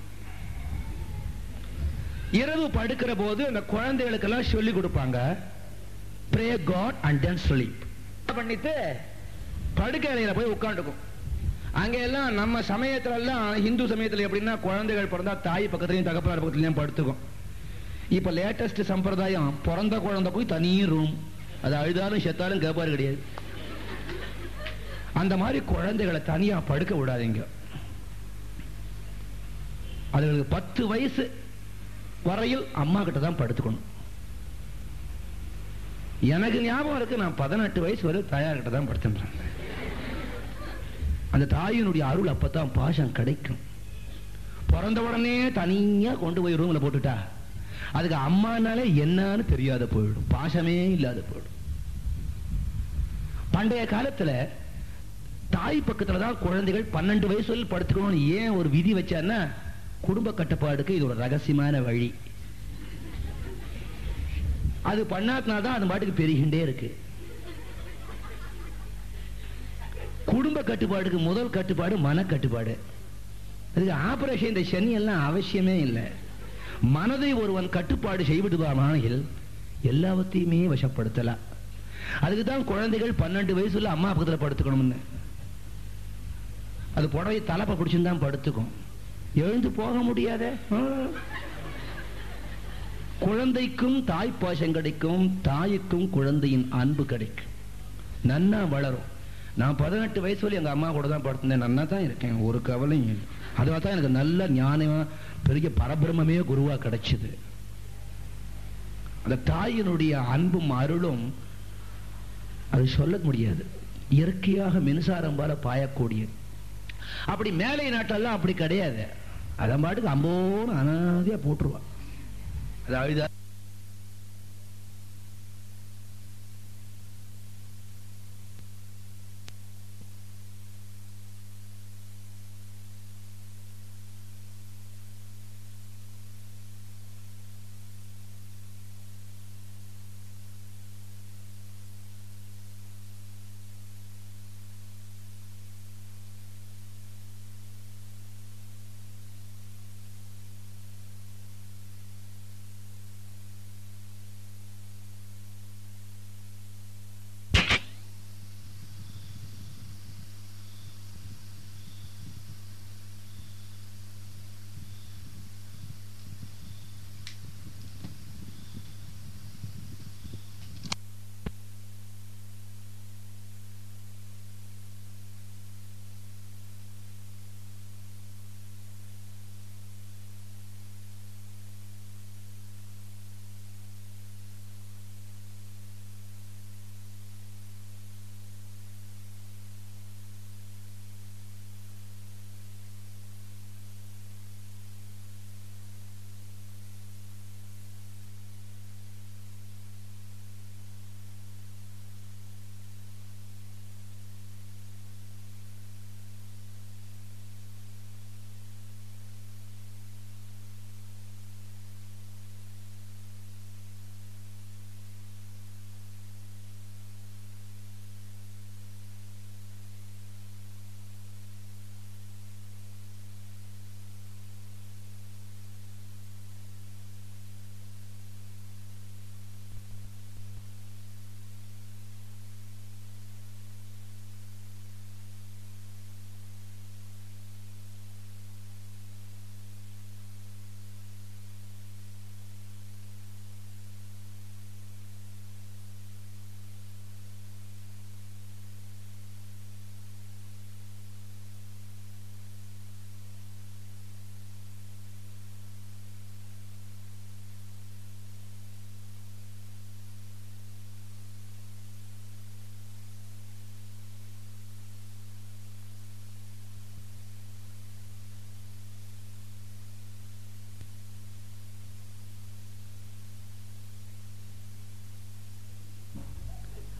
இரவு படுக்கிற போது அந்த குழந்தைகளுக்கெல்லாம் சொல்லி கொடுப்பாங்க pray god and then sleep பண்ணிட்டு படுக்கை அறையில போய் உட்காந்துக்கும் அங்க எல்லாம் நம்ம சமயத்துல எல்லாம் இந்து சமயத்துல எப்படின்னா குழந்தைகள் பிறந்தா தாய் பக்கத்துலயும் தகப்பனார் பக்கத்துலயும் படுத்துக்கும் இப்ப லேட்டஸ்ட் சம்பிரதாயம் பிறந்த குழந்தை போய் தனி ரூம் அது அழுதாலும் செத்தாலும் கேப்பாரு கிடையாது அந்த மாதிரி குழந்தைகளை தனியா படுக்க விடாதீங்க அதுகளுக்கு பத்து வயசு வரையில் அம்மா கிட்ட தான் படுத்துக்கணும் எனக்கு ஞாபகம் இருக்கு நான் பதினெட்டு வயசு வரை தாயார் கிட்ட தான் படுத்துன்றேன் அந்த தாயினுடைய அருள் அப்பதான் பாசம் கிடைக்கும் பிறந்த உடனே தனியா கொண்டு போய் ரூம்ல போட்டுட்டா அதுக்கு அம்மானாலே என்னன்னு தெரியாத போயிடும் பாசமே இல்லாத போயிடும் பண்டைய காலத்துல தாய் பக்கத்துல தான் குழந்தைகள் பன்னெண்டு வயசு வரையில் படுத்துக்கணும்னு ஏன் ஒரு விதி வச்சான்னா குடும்ப கட்டுப்பாடுக்கு இது ஒரு ரகசியமான வழி அது பண்ணாத்தினாதான் தான் அது பாட்டுக்கு பெருகின்றே இருக்கு குடும்ப கட்டுப்பாடுக்கு முதல் கட்டுப்பாடு மன கட்டுப்பாடு அதுக்கு ஆபரேஷன் இந்த சனி எல்லாம் அவசியமே இல்லை மனதை ஒருவன் கட்டுப்பாடு செய்விடுவானால் எல்லாவற்றையுமே வசப்படுத்தலாம் அதுக்கு தான் குழந்தைகள் பன்னெண்டு வயசுல அம்மா பக்கத்தில் படுத்துக்கணும்னு அது புடவை தலைப்பை பிடிச்சிருந்தான் படுத்துக்கும் எழுந்து போக முடியாத குழந்தைக்கும் தாய் பாசம் கிடைக்கும் தாய்க்கும் குழந்தையின் அன்பு கிடைக்கும் நன்னா வளரும் நான் பதினெட்டு வயசு வரை எங்க அம்மா கூட தான் படுத்திருந்தேன் நன்னா தான் இருக்கேன் ஒரு கவலையும் இல்லை அதுவாக தான் எனக்கு நல்ல ஞானமா பெரிய பரபிரமே குருவா கிடைச்சது அந்த தாயினுடைய அன்பும் அருளும் அது சொல்ல முடியாது இயற்கையாக மின்சாரம் போல பாயக்கூடியது அப்படி மேலை நாட்டெல்லாம் அப்படி கிடையாது அதன் பாட்டுக்கு அம்போன்னு அனாதியா போட்டுருவா அது அழுதா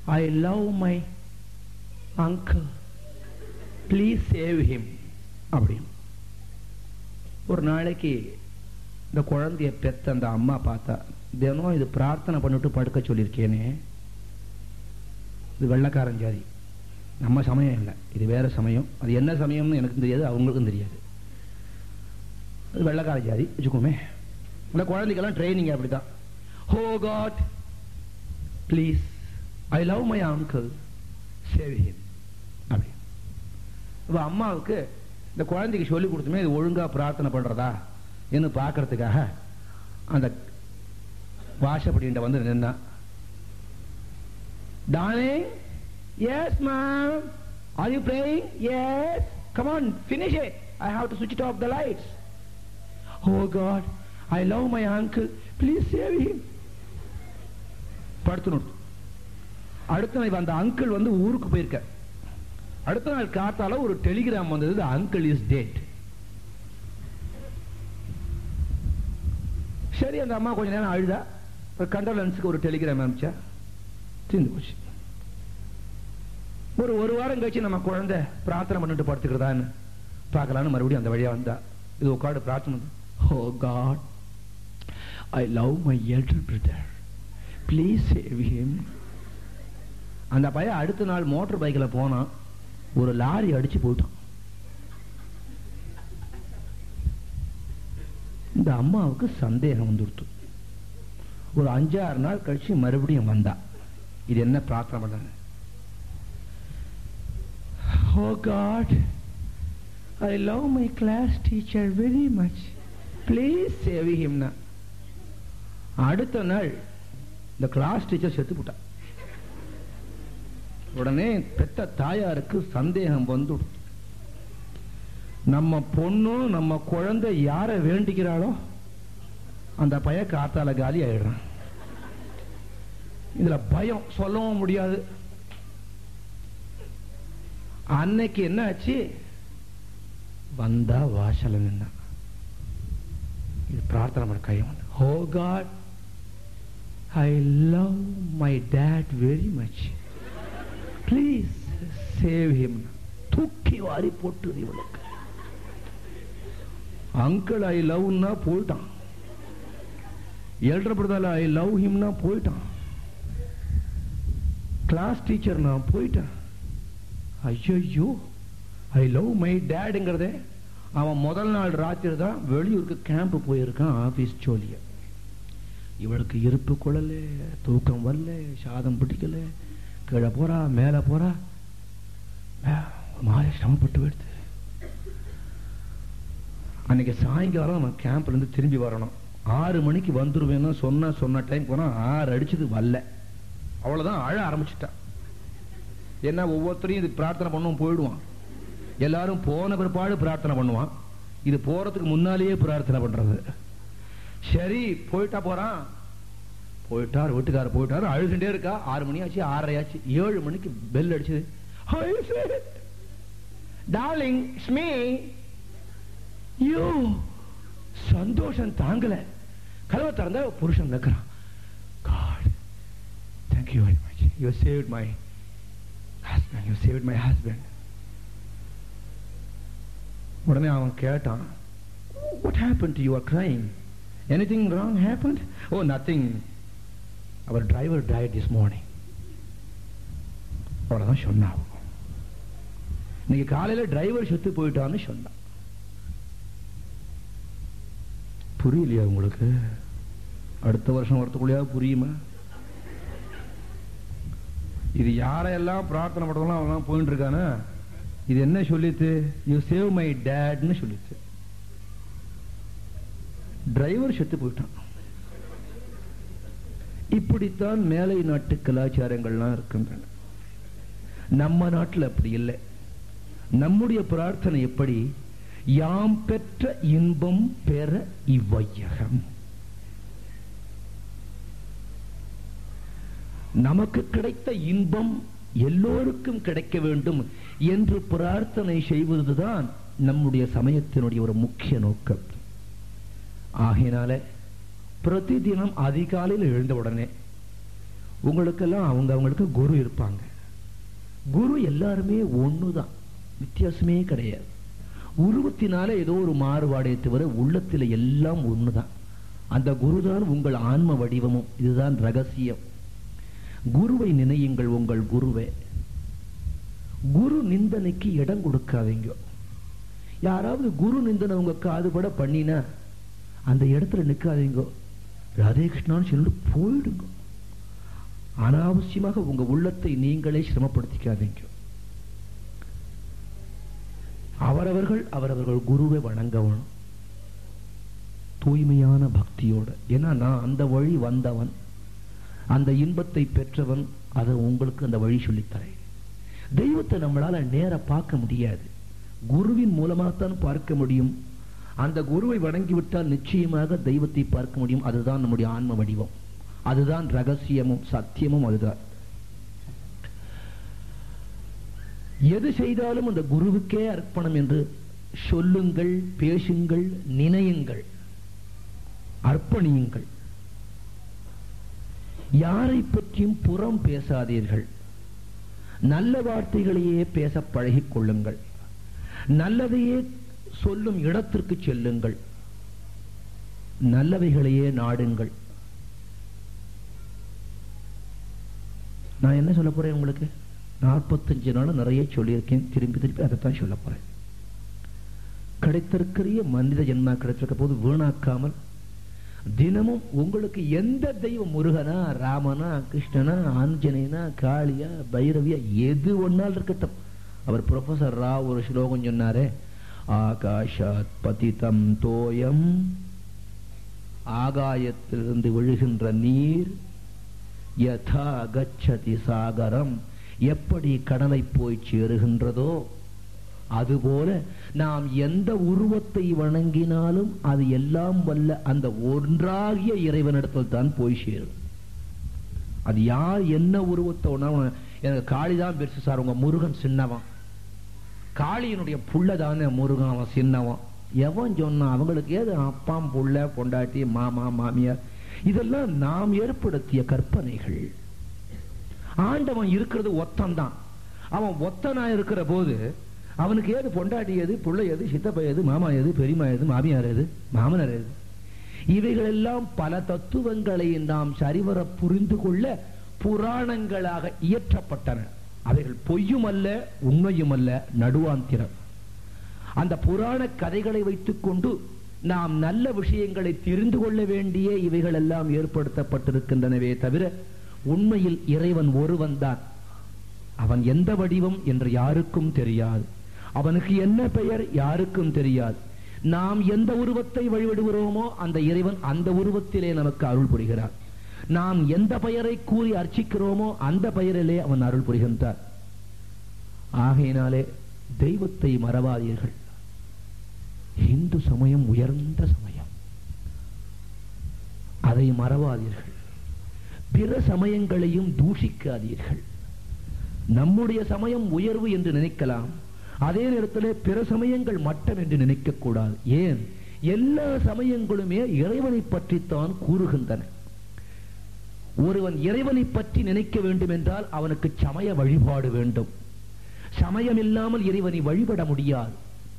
I love my uncle please save him அப்படின்னு ஒரு நாளைக்கு இந்த குழந்தைய பெத்த அந்த அம்மா பார்த்தா தினம் இது பிரார்த்தனை பண்ணிட்டு படுக்க சொல்லியிருக்கேனே இது வெள்ளக்காரன் ஜாதி நம்ம சமயம் இல்லை இது வேற சமயம் அது என்ன சமயம்னு எனக்கும் தெரியாது அவங்களுக்கும் தெரியாது அது வெள்ளக்கார ஜாதி வச்சுக்கோமே இந்த குழந்தைக்கெல்லாம் ட்ரைனிங் அப்படிதான் oh god please I love my uncle save him அப்படி இப்போ அம்மாவுக்கு இந்த குழந்தைக்கு சொல்லி கொடுத்துமே இது ஒழுங்கா பிரார்த்தனை பண்றதா என்று பார்க்கறதுக்காக அந்த வாசப்படிகிட்ட வந்து நின்னா darling yes ma'am are you praying yes come on finish it i have to switch it off the lights oh god i love my uncle please save him படுத்து நோட்டு அடுத்த நாள் அந்த அங்கிள் வந்து ஊருக்கு போயிருக்க அடுத்த நாள் காத்தால ஒரு டெலிகிராம் வந்தது அங்கிள் இஸ் டேட் சரி அந்த அம்மா கொஞ்ச நேரம் அழுதா ஒரு கண்டோலன்ஸுக்கு ஒரு டெலிகிராம் அனுப்பிச்சா தீர்ந்து போச்சு ஒரு ஒரு வாரம் கழிச்சு நம்ம குழந்தை பிரார்த்தனை பண்ணிட்டு படுத்துக்கிறதான்னு பார்க்கலான்னு மறுபடியும் அந்த வழியா வந்தா இது உட்காந்து பிரார்த்தனை oh god I love my elder brother please save him அந்த பையன் அடுத்த நாள் மோட்டர் பைக்கில் போனான் ஒரு லாரி அடிச்சு போயிட்டான் இந்த அம்மாவுக்கு சந்தேகம் வந்துடுத்து ஒரு அஞ்சாறு நாள் கழிச்சு மறுபடியும் வந்தா இது என்ன பிரார்த்தனை பண்ணாங்க Oh God, I love my class teacher very much. Please save him now. அடுத்த நாள் இந்த கிளாஸ் டீச்சர் செத்து போட்டா உடனே பெத்த தாயாருக்கு சந்தேகம் வந்து நம்ம பொண்ணும் நம்ம குழந்தை யாரை வேண்டிக்கிறாளோ அந்த பைய காத்தால காலி ஆயிடுறான் இதுல பயம் சொல்லவும் முடியாது அன்னைக்கு என்ன ஆச்சு வந்தா வாசல நின்னா இது பிரார்த்தனை பண்ண கையம் வந்து oh god I love my dad very much please save him தூக்கி வாரி போட்டு இவளுக்கு அங்கிள் ஐ லவ்னா போயிட்டான் எல்டர் பிரதர் ஐ லவ் ஹிம்னா போயிட்டான் கிளாஸ் டீச்சர் நான் போயிட்டேன் ஐயோ ஐ லவ் மை டேடுங்கிறதே அவன் முதல் நாள் ராத்திரி தான் வெளியூருக்கு கேம்ப் போயிருக்கான் ஆபீஸ் ஜோலிய இவளுக்கு இருப்பு கொள்ளல தூக்கம் வரல சாதம் பிடிக்கல கீழே போறா மேலே போறா மாதிரி சிரமப்பட்டு போயிடுது அன்னைக்கு சாயங்காலம் அவன் கேம்ப்ல இருந்து திரும்பி வரணும் ஆறு மணிக்கு வந்துருவேன்னு சொன்ன சொன்ன டைம் போனா ஆறு அடிச்சது வரல அவ்வளவுதான் அழ ஆரம்பிச்சுட்டான் என்ன ஒவ்வொருத்தரையும் இது பிரார்த்தனை பண்ணுவோம் போயிடுவான் எல்லாரும் போன பிற்பாடு பிரார்த்தனை பண்ணுவான் இது போறதுக்கு முன்னாலேயே பிரார்த்தனை பண்றது சரி போயிட்டா போறான் போயிட்டார் வீட்டுக்காரர் போயிட்டாரு அழுதுண்டே இருக்கா ஆறு மணி ஆச்சு ஆறரை ஆச்சு ஏழு மணிக்கு பெல் அடிச்சது டார்லிங் ஸ்மீ யோ சந்தோஷம் தாங்கல கதவை திறந்த புருஷன் நிற்கிறான் god thank you very much you saved my husband you saved my husband உடனே அவன் கேட்டான் what happened to you are crying anything wrong happened oh nothing our driver died this morning அவ்வளவுதான் சொன்னான் இன்னைக்கு காலையில டிரைவர் செத்து போயிட்டான்னு சொன்னான் புரியலையா உங்களுக்கு அடுத்த வருஷம் வரத்துக்குள்ளேயாவது புரியுமா இது யாரையெல்லாம் பிரார்த்தனை பண்றதெல்லாம் அவெல்லாம் போயிட்டு இருக்கானா இது என்ன சொல்லித்து யூ சேவ் மை டேட்னு சொல்லிச்சு டிரைவர் செத்து போயிட்டான் இப்படித்தான் மேலை நாட்டு கலாச்சாரங்கள்லாம் இருக்கின்றன நம்ம நாட்டில் அப்படி இல்லை நம்முடைய பிரார்த்தனை எப்படி யாம் பெற்ற இன்பம் பெற இவ்வையகம் நமக்கு கிடைத்த இன்பம் எல்லோருக்கும் கிடைக்க வேண்டும் என்று பிரார்த்தனை செய்வதுதான் நம்முடைய சமயத்தினுடைய ஒரு முக்கிய நோக்கம் ஆகையினால பிரதிதினம் அதிகாலையில் எழுந்த உடனே உங்களுக்கெல்லாம் அவங்க அவங்களுக்கு குரு இருப்பாங்க குரு எல்லாருமே ஒண்ணுதான் வித்தியாசமே கிடையாது உருவத்தினால ஏதோ ஒரு மாறுபாடே தவிர உள்ளத்துல எல்லாம் ஒண்ணுதான் அந்த குருதான் உங்கள் ஆன்ம வடிவமும் இதுதான் ரகசியம் குருவை நினையுங்கள் உங்கள் குருவை குரு நிந்தனைக்கு இடம் கொடுக்காதீங்க யாராவது குரு நிந்தனை உங்க காதுபட பண்ணினா அந்த இடத்துல நிக்காதீங்க ராதே கிருஷ்ணான்னு சொல்லிட்டு போயிடுங்க அனாவசியமாக உங்க உள்ளத்தை நீங்களே சிரமப்படுத்திக்காதீங்க அவரவர்கள் அவரவர்கள் குருவை வணங்கவனும் தூய்மையான பக்தியோட ஏன்னா நான் அந்த வழி வந்தவன் அந்த இன்பத்தை பெற்றவன் அதை உங்களுக்கு அந்த வழி சொல்லித்தரேன் தெய்வத்தை நம்மளால நேர பார்க்க முடியாது குருவின் மூலமாகத்தான் பார்க்க முடியும் அந்த குருவை வணங்கிவிட்டால் நிச்சயமாக தெய்வத்தை பார்க்க முடியும் அதுதான் நம்முடைய ஆன்ம வடிவம் அதுதான் ரகசியமும் சத்தியமும் அதுதான் எது செய்தாலும் அந்த குருவுக்கே அர்ப்பணம் என்று சொல்லுங்கள் பேசுங்கள் நினையுங்கள் அர்ப்பணியுங்கள் யாரை பற்றியும் புறம் பேசாதீர்கள் நல்ல வார்த்தைகளையே பேச பழகிக் கொள்ளுங்கள் நல்லதையே சொல்லும் இடத்திற்கு செல்லுங்கள் நல்லவைகளையே நாடுங்கள் நான் என்ன சொல்ல போறேன் உங்களுக்கு நாற்பத்தஞ்சு நாள் நிறைய சொல்லியிருக்கேன் திரும்பி திருப்பி அதைத்தான் சொல்ல போறேன் கிடைத்திருக்கிற மனித ஜென்மா கிடைத்திருக்க போது வீணாக்காமல் தினமும் உங்களுக்கு எந்த தெய்வம் முருகனா ராமனா கிருஷ்ணனா ஆஞ்சநேயனா காளியா பைரவியா எது ஒன்னால் இருக்கட்டும் அவர் ப்ரொஃபசர் ராவ் ஒரு ஸ்லோகம் சொன்னாரே ஆகாஷாத் பதிதம் தோயம் ஆகாயத்திலிருந்து விழுகின்ற நீர் யதா கச்சதி சாகரம் எப்படி கடலை போய் சேருகின்றதோ அதுபோல நாம் எந்த உருவத்தை வணங்கினாலும் அது எல்லாம் வல்ல அந்த ஒன்றாகிய இறைவனிடத்தில் தான் போய் சேரும் அது யார் என்ன உருவத்தை உணவு எனக்கு காளிதான் பெருசு சார் உங்க முருகன் சின்னவன் காளியினுடைய புள்ள தானே முருகன் அவன் சின்னவன் எவன் சொன்னான் அவங்களுக்கு ஏது அப்பாம் புள்ள பொண்டாட்டி மாமா மாமியார் இதெல்லாம் நாம் ஏற்படுத்திய கற்பனைகள் ஆண்டவன் இருக்கிறது ஒத்தன்தான் அவன் ஒத்தனா இருக்கிற போது அவனுக்கு ஏது பொண்டாட்டி எது புள்ள எது சித்தப்பா எது மாமா எது பெரியமா எது மாமியார் எது மாமனார் எது இவைகளெல்லாம் பல தத்துவங்களை நாம் சரிவர புரிந்து கொள்ள புராணங்களாக இயற்றப்பட்டன அவைகள் பொய்யும் அல்ல உண்மையும் அல்ல நடுவாந்திரம் அந்த புராண கதைகளை வைத்துக்கொண்டு நாம் நல்ல விஷயங்களை தெரிந்து கொள்ள வேண்டிய இவைகள் எல்லாம் ஏற்படுத்தப்பட்டிருக்கின்றனவே தவிர உண்மையில் இறைவன் ஒருவன் தான் அவன் எந்த வடிவம் என்று யாருக்கும் தெரியாது அவனுக்கு என்ன பெயர் யாருக்கும் தெரியாது நாம் எந்த உருவத்தை வழிபடுகிறோமோ அந்த இறைவன் அந்த உருவத்திலே நமக்கு அருள் புரிகிறார் நாம் எந்த பெயரை கூறி அர்ச்சிக்கிறோமோ அந்த பெயரிலே அவன் அருள் புரிகின்றார் ஆகையினாலே தெய்வத்தை மறவாதீர்கள் இந்து சமயம் உயர்ந்த சமயம் அதை மறவாதீர்கள் பிற சமயங்களையும் தூஷிக்காதீர்கள் நம்முடைய சமயம் உயர்வு என்று நினைக்கலாம் அதே நேரத்தில் பிற சமயங்கள் மட்டம் என்று நினைக்க கூடாது ஏன் எல்லா சமயங்களுமே இறைவனை பற்றித்தான் கூறுகின்றன ஒருவன் இறைவனை பற்றி நினைக்க வேண்டும் என்றால் அவனுக்கு சமய வழிபாடு வேண்டும் சமயம் இல்லாமல் இறைவனை வழிபட முடியாது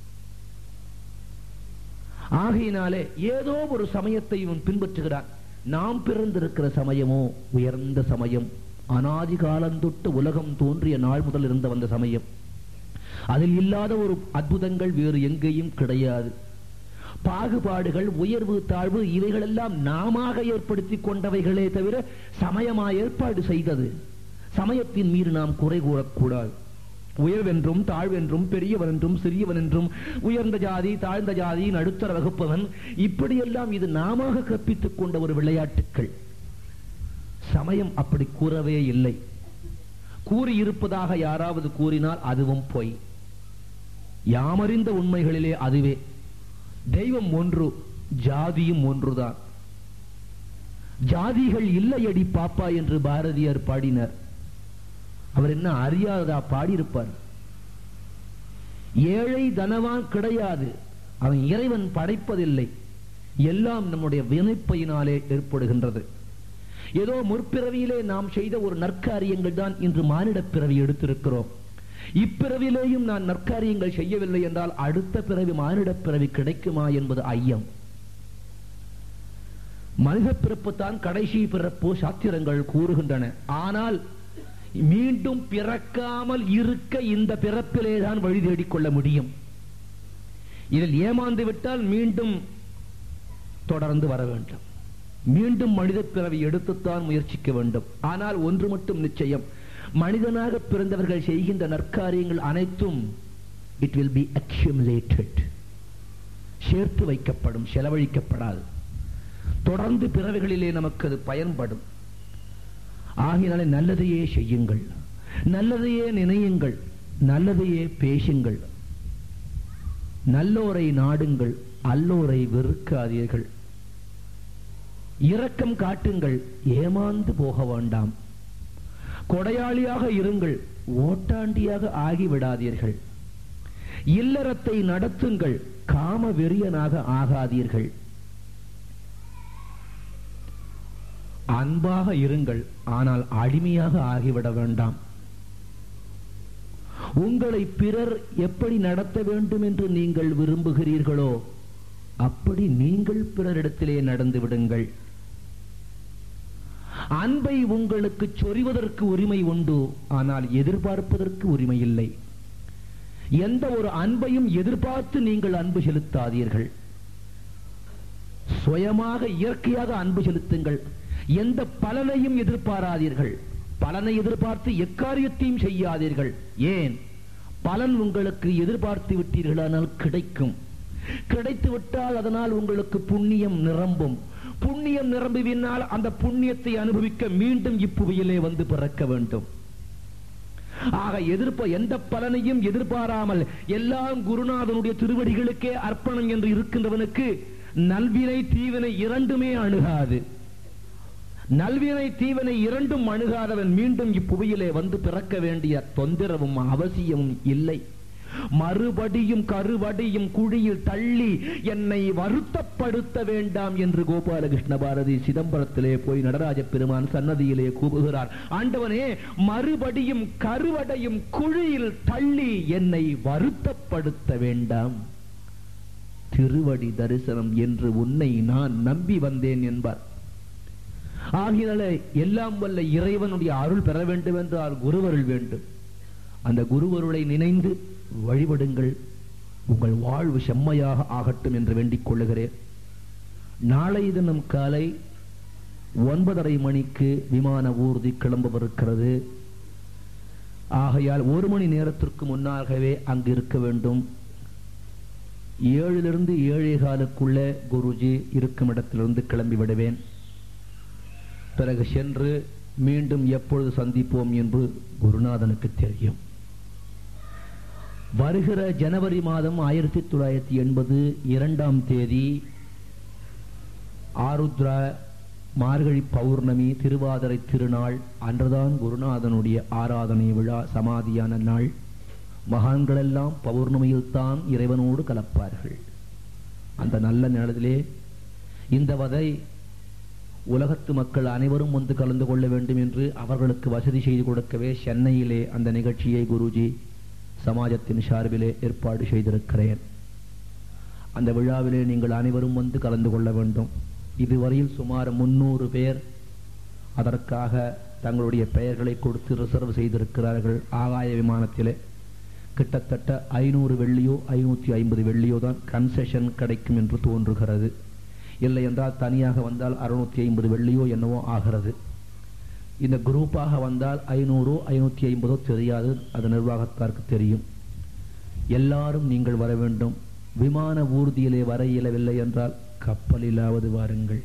ஆகையினாலே ஏதோ ஒரு சமயத்தை இவன் பின்பற்றுகிறான் நாம் பிறந்திருக்கிற சமயமோ உயர்ந்த சமயம் அனாதி காலந்தொட்டு உலகம் தோன்றிய நாள் முதல் இருந்த வந்த சமயம் அதில் இல்லாத ஒரு அற்புதங்கள் வேறு எங்கேயும் கிடையாது பாகுபாடுகள் உயர்வு தாழ்வு இவைகளெல்லாம் நாம ஏற்படுத்தி கொண்டவைகளே தவிர சமயமா ஏற்பாடு செய்தது சமயத்தின் மீது நாம் குறை கூறக்கூடாது உயர்வென்றும் தாழ்வென்றும் பெரியவன் என்றும் சிறியவன் என்றும் உயர்ந்த ஜாதி தாழ்ந்த ஜாதி நடுத்தர வகுப்பவன் இப்படியெல்லாம் இது நாம கற்பித்துக் கொண்ட ஒரு விளையாட்டுக்கள் சமயம் அப்படி கூறவே இல்லை கூறியிருப்பதாக யாராவது கூறினால் அதுவும் பொய் யாமறிந்த உண்மைகளிலே அதுவே தெய்வம் ஒன்று ஜாதியும் ஒன்றுதான் ஜாதிகள் இல்லையடி பாப்பா என்று பாரதியார் பாடினார் அவர் என்ன அறியாததா பாடியிருப்பார் ஏழை தனவான் கிடையாது அவன் இறைவன் படைப்பதில்லை எல்லாம் நம்முடைய வினைப்பையினாலே ஏற்படுகின்றது ஏதோ முற்பிறவியிலே நாம் செய்த ஒரு நற்காரியங்கள் தான் இன்று மானிடப் பிறவி எடுத்திருக்கிறோம் இப்பிறவிலேயும் நான் நற்காரியங்கள் செய்யவில்லை என்றால் அடுத்த பிறவி மானிடப் பிறவி கிடைக்குமா என்பது ஐயம் மனித பிறப்பு தான் கடைசி பிறப்பு சாத்திரங்கள் கூறுகின்றன ஆனால் மீண்டும் பிறக்காமல் இருக்க இந்த பிறப்பிலே தான் வழி தேடிக்கொள்ள முடியும் இதில் ஏமாந்து விட்டால் மீண்டும் தொடர்ந்து வர வேண்டும் மீண்டும் மனித பிறவி எடுத்துத்தான் முயற்சிக்க வேண்டும் ஆனால் ஒன்று மட்டும் நிச்சயம் மனிதனாக பிறந்தவர்கள் செய்கின்ற நற்காரியங்கள் அனைத்தும் இட் வில் பி அக்யூமுலேட்டட் சேர்த்து வைக்கப்படும் செலவழிக்கப்படாது தொடர்ந்து பிறவிகளிலே நமக்கு அது பயன்படும் ஆகினாலே நல்லதையே செய்யுங்கள் நல்லதையே நினையுங்கள் நல்லதையே பேசுங்கள் நல்லோரை நாடுங்கள் அல்லோரை வெறுக்காதீர்கள் இரக்கம் காட்டுங்கள் ஏமாந்து போக வேண்டாம் கொடையாளியாக இருங்கள் ஓட்டாண்டியாக ஆகிவிடாதீர்கள் இல்லறத்தை நடத்துங்கள் காம வெறியனாக ஆகாதீர்கள் அன்பாக இருங்கள் ஆனால் அடிமையாக ஆகிவிட வேண்டாம் உங்களை பிறர் எப்படி நடத்த வேண்டும் என்று நீங்கள் விரும்புகிறீர்களோ அப்படி நீங்கள் பிறரிடத்திலே நடந்து விடுங்கள் அன்பை உங்களுக்கு சொறிவதற்கு உரிமை உண்டு ஆனால் எதிர்பார்ப்பதற்கு உரிமை இல்லை எந்த ஒரு அன்பையும் எதிர்பார்த்து நீங்கள் அன்பு செலுத்தாதீர்கள் சுயமாக இயற்கையாக அன்பு செலுத்துங்கள் எந்த பலனையும் எதிர்பாராதீர்கள் பலனை எதிர்பார்த்து எக்காரியத்தையும் செய்யாதீர்கள் ஏன் பலன் உங்களுக்கு எதிர்பார்த்து விட்டீர்களானால் கிடைக்கும் கிடைத்து விட்டால் அதனால் உங்களுக்கு புண்ணியம் நிரம்பும் புண்ணியம் நிரம்பினால் அந்த புண்ணியத்தை அனுபவிக்க மீண்டும் இப்புவியிலே வந்து பிறக்க வேண்டும் ஆக எதிர்ப்ப எந்த பலனையும் எதிர்பாராமல் எல்லாம் குருநாதனுடைய திருவடிகளுக்கே அர்ப்பணம் என்று இருக்கின்றவனுக்கு நல்வினை தீவினை இரண்டுமே அணுகாது நல்வினை தீவனை இரண்டும் அணுகாதவன் மீண்டும் இப்புவியிலே வந்து பிறக்க வேண்டிய தொந்தரவும் அவசியமும் இல்லை மறுபடியும் கருவடியும் குழியில் தள்ளி என்னை வருத்தப்படுத்த வேண்டாம் என்று கோபாலகிருஷ்ண பாரதி சிதம்பரத்திலே போய் நடராஜ பெருமான் சன்னதியிலே கூப்புகிறார் ஆண்டவனே மறுபடியும் கருவடையும் குழியில் தள்ளி என்னை வருத்தப்படுத்த வேண்டாம் திருவடி தரிசனம் என்று உன்னை நான் நம்பி வந்தேன் என்பார் ஆகினால எல்லாம் வல்ல இறைவனுடைய அருள் பெற வேண்டும் என்றால் குருவருள் வேண்டும் அந்த குருவருளை நினைந்து வழிபடுங்கள் உங்கள் வாழ்வு செம்மையாக ஆகட்டும் என்று வேண்டிக் கொள்ளுகிறேன் நாளை தினம் காலை ஒன்பதரை மணிக்கு விமான ஊர்தி கிளம்பவிருக்கிறது ஆகையால் ஒரு மணி நேரத்திற்கு முன்னாகவே அங்கு இருக்க வேண்டும் ஏழிலிருந்து ஏழே காலுக்குள்ளே குருஜி இருக்கும் இடத்திலிருந்து கிளம்பி விடுவேன் பிறகு சென்று மீண்டும் எப்பொழுது சந்திப்போம் என்று குருநாதனுக்கு தெரியும் வருகிற ஜனவரி மாதம் ஆயிரத்தி தொள்ளாயிரத்தி எண்பது இரண்டாம் தேதி ஆருத்ரா மார்கழி பௌர்ணமி திருவாதிரை திருநாள் அன்றுதான் குருநாதனுடைய ஆராதனை விழா சமாதியான நாள் மகான்களெல்லாம் பௌர்ணமியில் தான் இறைவனோடு கலப்பார்கள் அந்த நல்ல நேரத்திலே இந்த வதை உலகத்து மக்கள் அனைவரும் வந்து கலந்து கொள்ள வேண்டும் என்று அவர்களுக்கு வசதி செய்து கொடுக்கவே சென்னையிலே அந்த நிகழ்ச்சியை குருஜி சமாஜத்தின் சார்பிலே ஏற்பாடு செய்திருக்கிறேன் அந்த விழாவிலே நீங்கள் அனைவரும் வந்து கலந்து கொள்ள வேண்டும் இதுவரையில் சுமார் முன்னூறு பேர் அதற்காக தங்களுடைய பெயர்களை கொடுத்து ரிசர்வ் செய்திருக்கிறார்கள் ஆகாய விமானத்திலே கிட்டத்தட்ட ஐநூறு வெள்ளியோ ஐநூற்றி ஐம்பது வெள்ளியோ தான் கன்செஷன் கிடைக்கும் என்று தோன்றுகிறது இல்லை என்றால் தனியாக வந்தால் அறுநூத்தி ஐம்பது வெள்ளியோ என்னவோ ஆகிறது இந்த குரூப்பாக வந்தால் ஐநூறோ ஐநூற்றி ஐம்பதோ தெரியாது அது நிர்வாகத்தாருக்கு தெரியும் எல்லாரும் நீங்கள் வர வேண்டும் விமான ஊர்தியிலே வர இயலவில்லை என்றால் கப்பலிலாவது வாருங்கள்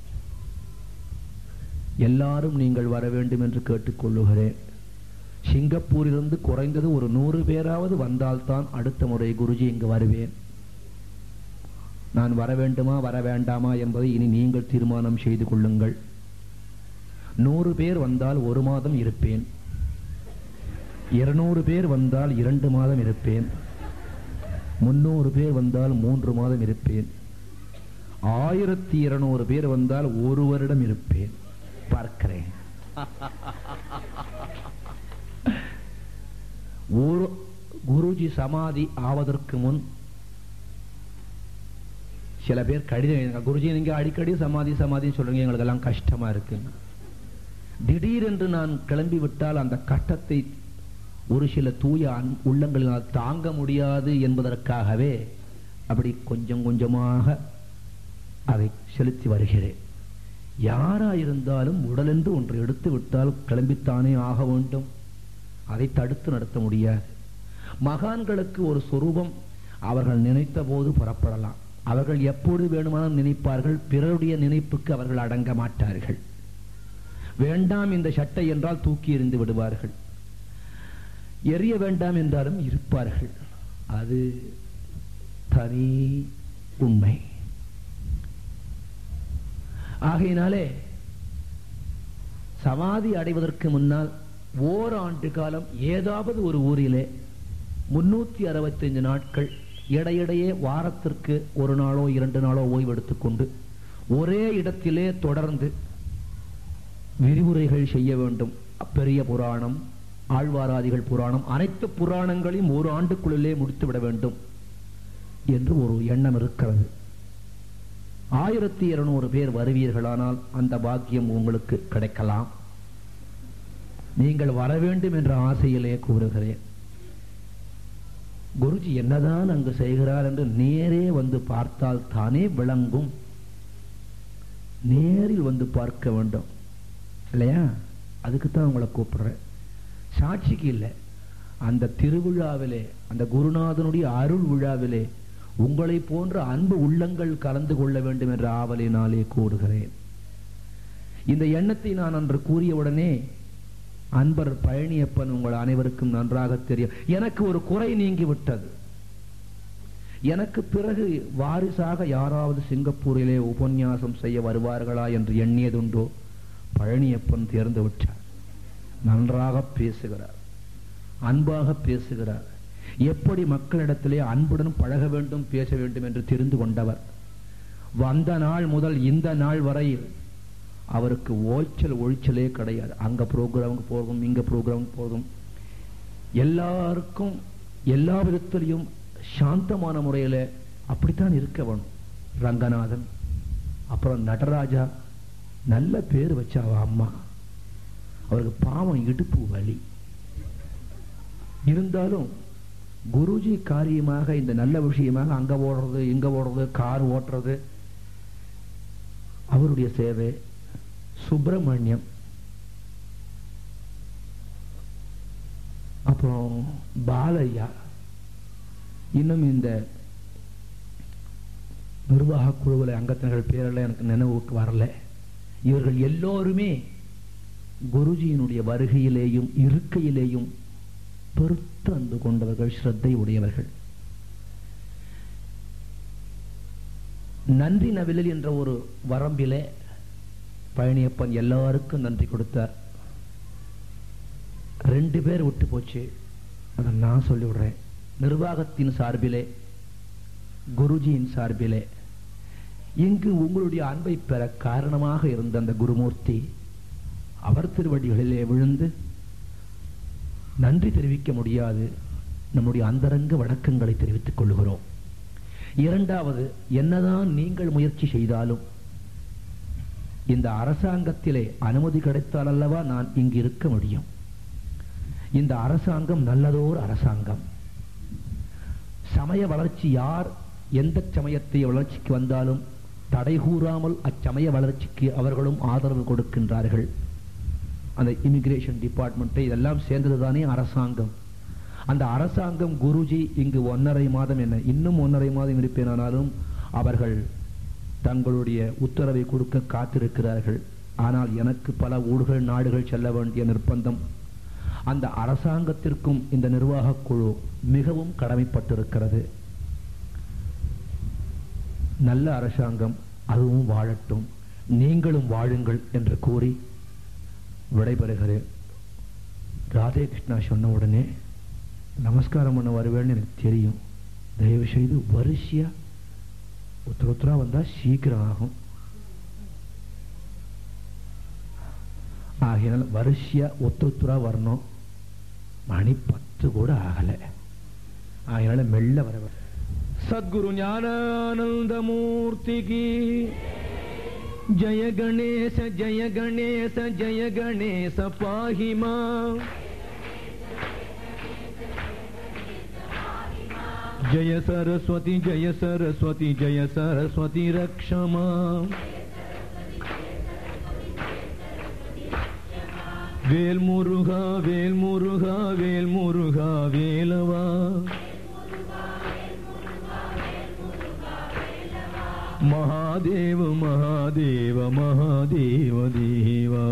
எல்லாரும் நீங்கள் வர வேண்டும் என்று கேட்டுக்கொள்ளுகிறேன் சிங்கப்பூரிலிருந்து குறைந்தது ஒரு நூறு பேராவது வந்தால்தான் அடுத்த முறை குருஜி இங்கு வருவேன் நான் வர வேண்டுமா வர வேண்டாமா என்பதை இனி நீங்கள் தீர்மானம் செய்து கொள்ளுங்கள் நூறு பேர் வந்தால் ஒரு மாதம் இருப்பேன் இருநூறு பேர் வந்தால் இரண்டு மாதம் இருப்பேன் முன்னூறு பேர் வந்தால் மூன்று மாதம் இருப்பேன் ஆயிரத்தி இருநூறு பேர் வந்தால் ஒரு வருடம் இருப்பேன் பார்க்கிறேன் ஒரு குருஜி சமாதி ஆவதற்கு முன் சில பேர் கடிதம் எழுதுங்க குருஜி நீங்க அடிக்கடி சமாதி சமாதின்னு சொல்றீங்க எங்களுக்கு எல்லாம் கஷ்டமா இருக்கு திடீரென்று நான் கிளம்பி விட்டால் அந்த கஷ்டத்தை ஒரு சில தூய அன்- உள்ளங்களினால் தாங்க முடியாது என்பதற்காகவே அப்படி கொஞ்சம் கொஞ்சமாக அதை செலுத்தி வருகிறேன் யாரா இருந்தாலும் உடலென்று ஒன்று எடுத்து விட்டால் கிளம்பித்தானே ஆக வேண்டும் அதை தடுத்து நடத்த முடியாது மகான்களுக்கு ஒரு சொரூபம் அவர்கள் நினைத்த போது புறப்படலாம் அவர்கள் எப்பொழுது வேணுமானாலும் நினைப்பார்கள் பிறருடைய நினைப்புக்கு அவர்கள் அடங்க மாட்டார்கள் வேண்டாம் இந்த சட்டை என்றால் தூக்கி எறிந்து விடுவார்கள் எரிய வேண்டாம் என்றாலும் இருப்பார்கள் அது தனி உண்மை ஆகையினாலே சமாதி அடைவதற்கு முன்னால் ஓராண்டு காலம் ஏதாவது ஒரு ஊரிலே முன்னூத்தி அறுபத்தைந்து நாட்கள் இடையிடையே வாரத்திற்கு ஒரு நாளோ இரண்டு நாளோ ஓய்வெடுத்துக் கொண்டு ஒரே இடத்திலே தொடர்ந்து விரிவுரைகள் செய்ய வேண்டும் பெரிய புராணம் ஆழ்வாராதிகள் புராணம் அனைத்து புராணங்களையும் ஒரு ஆண்டுக்குள்ளிலே முடித்துவிட வேண்டும் என்று ஒரு எண்ணம் இருக்கிறது ஆயிரத்தி இருநூறு பேர் வருவீர்களானால் அந்த பாக்கியம் உங்களுக்கு கிடைக்கலாம் நீங்கள் வர வேண்டும் என்ற ஆசையிலே கூறுகிறேன் குருஜி என்னதான் அங்கு செய்கிறார் என்று நேரே வந்து பார்த்தால் தானே விளங்கும் நேரில் வந்து பார்க்க வேண்டும் இல்லையா அதுக்கு தான் உங்களை கூப்பிடுறேன் சாட்சிக்கு இல்லை அந்த திருவிழாவிலே அந்த குருநாதனுடைய அருள் விழாவிலே உங்களை போன்ற அன்பு உள்ளங்கள் கலந்து கொள்ள வேண்டும் என்ற ஆவலினாலே கூறுகிறேன் இந்த எண்ணத்தை நான் அன்று கூறியவுடனே அன்பர் பழனியப்பன் உங்கள் அனைவருக்கும் நன்றாக தெரியும் எனக்கு ஒரு குறை நீங்கி விட்டது எனக்கு பிறகு வாரிசாக யாராவது சிங்கப்பூரிலே உபன்யாசம் செய்ய வருவார்களா என்று எண்ணியதுண்டோ பழனியப்பன் தேர்ந்து விட்டார் நன்றாக பேசுகிறார் அன்பாக பேசுகிறார் எப்படி மக்களிடத்திலே அன்புடன் பழக வேண்டும் பேச வேண்டும் என்று தெரிந்து கொண்டவர் வந்த நாள் முதல் இந்த நாள் வரையில் அவருக்கு ஓய்ச்சல் ஒழிச்சலே கிடையாது அங்க ப்ரோக்ராமுக்கு போகும் இங்க ப்ரோக்ராமுக்கு போகும் எல்லாருக்கும் எல்லா விதத்திலையும் சாந்தமான முறையில அப்படித்தான் இருக்க வேணும் ரங்கநாதன் அப்புறம் நடராஜா நல்ல பேர் வச்ச அவ அம்மா அவருக்கு பாவம் இடுப்பு வலி இருந்தாலும் குருஜி காரியமாக இந்த நல்ல விஷயமாக அங்க ஓடுறது இங்க ஓடுறது கார் ஓட்டுறது அவருடைய சேவை சுப்பிரமணியம் அப்புறம் பாலையா இன்னும் இந்த நிர்வாக குழுவில் அங்கத்தினர்கள் பேரெல்லாம் எனக்கு நினைவுக்கு வரல இவர்கள் எல்லோருமே குருஜியினுடைய வருகையிலேயும் இருக்கையிலேயும் பெருத்த அன்பு கொண்டவர்கள் ஸ்ரத்தை உடையவர்கள் நன்றி நவிழல் என்ற ஒரு வரம்பிலே பழனியப்பன் எல்லாருக்கும் நன்றி கொடுத்தார் ரெண்டு பேர் விட்டு போச்சு அதை நான் சொல்லிவிடுறேன் நிர்வாகத்தின் சார்பிலே குருஜியின் சார்பிலே இங்கு உங்களுடைய அன்பை பெற காரணமாக இருந்த அந்த குருமூர்த்தி அவர் திருவடிகளிலே விழுந்து நன்றி தெரிவிக்க முடியாது நம்முடைய அந்தரங்க வணக்கங்களை தெரிவித்துக் கொள்கிறோம் இரண்டாவது என்னதான் நீங்கள் முயற்சி செய்தாலும் இந்த அரசாங்கத்திலே அனுமதி கிடைத்தால் அல்லவா நான் இங்கு இருக்க முடியும் இந்த அரசாங்கம் நல்லதோர் அரசாங்கம் சமய வளர்ச்சி யார் எந்த சமயத்தை வளர்ச்சிக்கு வந்தாலும் தடை கூறாமல் அச்சமய வளர்ச்சிக்கு அவர்களும் ஆதரவு கொடுக்கின்றார்கள் அந்த இமிகிரேஷன் டிபார்ட்மெண்ட் இதெல்லாம் சேர்ந்ததுதானே அரசாங்கம் அந்த அரசாங்கம் குருஜி இங்கு ஒன்னரை மாதம் என்ன இன்னும் ஒன்னரை மாதம் இருப்பேனானாலும் அவர்கள் தங்களுடைய உத்தரவை கொடுக்க காத்திருக்கிறார்கள் ஆனால் எனக்கு பல ஊர்கள் நாடுகள் செல்ல வேண்டிய நிர்பந்தம் அந்த அரசாங்கத்திற்கும் இந்த நிர்வாக குழு மிகவும் கடமைப்பட்டிருக்கிறது நல்ல அரசாங்கம் அதுவும் வாழட்டும் நீங்களும் வாழுங்கள் என்று கூறி விடைபெறுகிறேன் ராதே கிருஷ்ணா சொன்ன உடனே நமஸ்காரம் பண்ண வருவேன்னு எனக்கு தெரியும் தயவு செய்து வரிசையா ஒருத்தர் ஒருத்தரா வந்தா சீக்கிரம் ஆகும் ஆகையினால வரிசையா ஒத்துத்துரா வரணும் மணி பத்து கூட ஆகல ஆகையினால மெல்ல வர வர- சத்குரு ஞானானந்த மூர்த்திக்கு ஜய கணேச ஜய கணேச ஜய கணேச பாஹிமா ஜய சரஸ்வதி ஜய சரஸ்வதி ஜய சரஸ்வதி ரக்ஷமா வேல் முருகா வேல் முருகா வேல் முருகா வேலவா மகாதேவ மகாதேவ மகாதேவ தேவா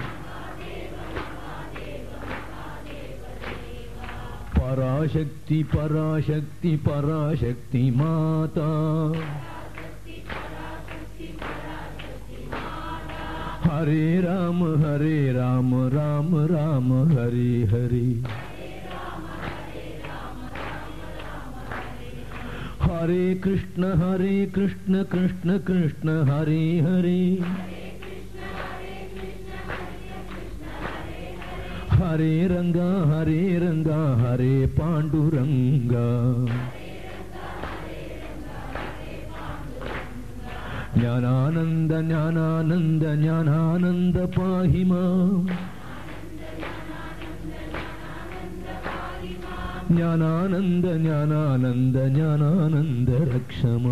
பராசக்தி பராசக்தி பராசக்தி மாதா ஹரே ராம ஹரே ராம ராம ராம ஹரே ஹரே ஹரே கிருஷ்ண ஹரே கிருஷ்ண கிருஷ்ண கிருஷ்ண ஹரே ஹரே ஹரே ரங்கா ஹரே ரங்கா ஹரே பாண்டுரங்கா ஞானானந்த ஞானானந்த ஞானானந்த பாஹிமா ஞானானந்த ஞானானந்த ஞானானந்த ரக்ஷமா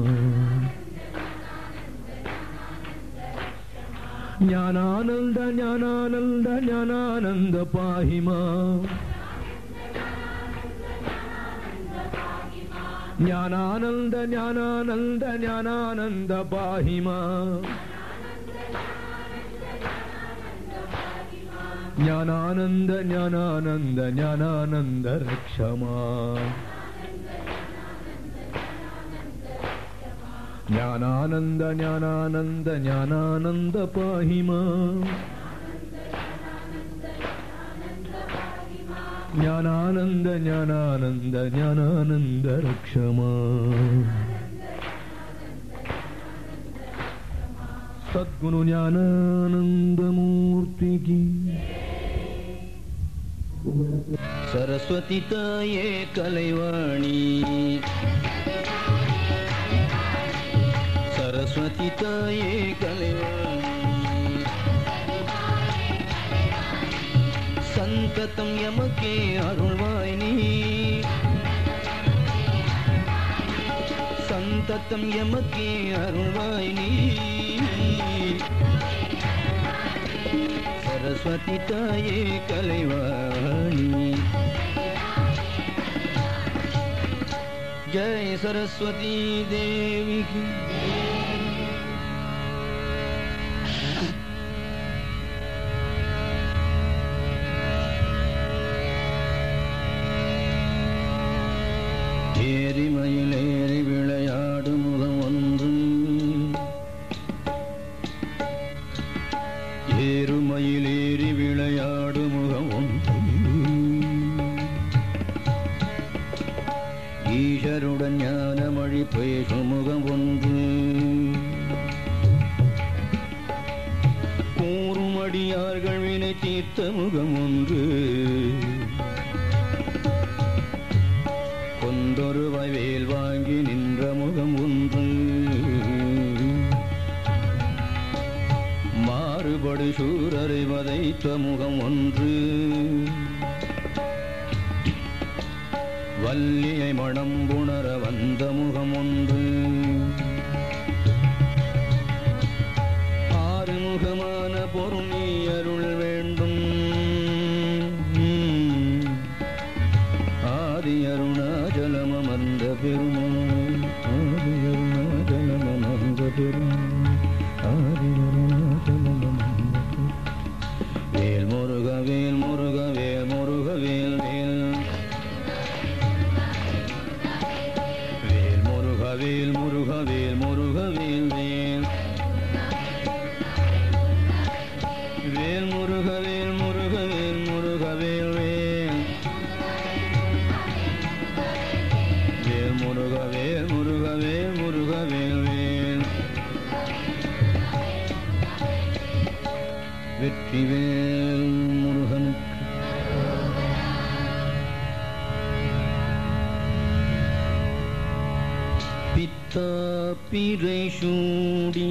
ஞானானந்த ஞானானந்த ஞானானந்த பாஹிமா ஞானானந்த ஞானானந்த ஞானானந்த பாஹிமா ஞானானந்த ஞானானந்த ஞானானந்த ரக்ஷமா ஞானானந்த ஞானானந்த ஞானானந்த பாஹிமா ஞானானந்த ஞானானந்த ஞானானந்த ரக்ஷமா சத்குரு ஞானானந்த மூர்த்திக்கு சரஸ்வதி தாயே கலைவாணி சரஸ்வதி தாயே கலைவாணி சந்ததம் எமக்கே அருள்வாய் நீ சந்ததம் எமக்கே அருள்வாய் நீ சரஸ்வதி தாயே கலைவாணி ஜெய் சரஸ்வதி தேவிக்கு ஏறி மயிலேறி விளையாடும் முகம் ஒன்று ஏறுமயிலேறி விளையாடு முகம் ஒன்று ஈஷருடன் ஞானமழி பேசும் முகம் ஒன்று கூறும் அடியார்கள் வினை தீர்த்த முகம் ஒன்று கொண்டொருவாய் வேல் வாங்கி நின்ற முகம் ஒன்று மாறுபடு சூரரை வதைத்த முகம் ஒன்று வள்ளியை மணம் புணர வந்த முகம் ஒன்று ஆறுமுகமான பொருள் நீ அருள் வேண்டும் ஆதி அருணாச்சலம் அமர்ந்த பெருமாள் ஆதி அருணாச்சலம் அமர்ந்த பெருமாள் ஆதி அருணாச்சலம் அமர்ந்த பெருமாள். வேல் முருக வேல் முருக வேல் முருக வேல் வேல் வேல் முருக வேல் முருக வேல் முருக வேல் வேல் வேல் முருக வேல் முருக வேல் முருக வேல் வேல் வேல் முருக வேல் முருக வேல் முருக வேல் வேல் வெற்றிவேல் முருகனுக்கு பித்தா பிறை சூடி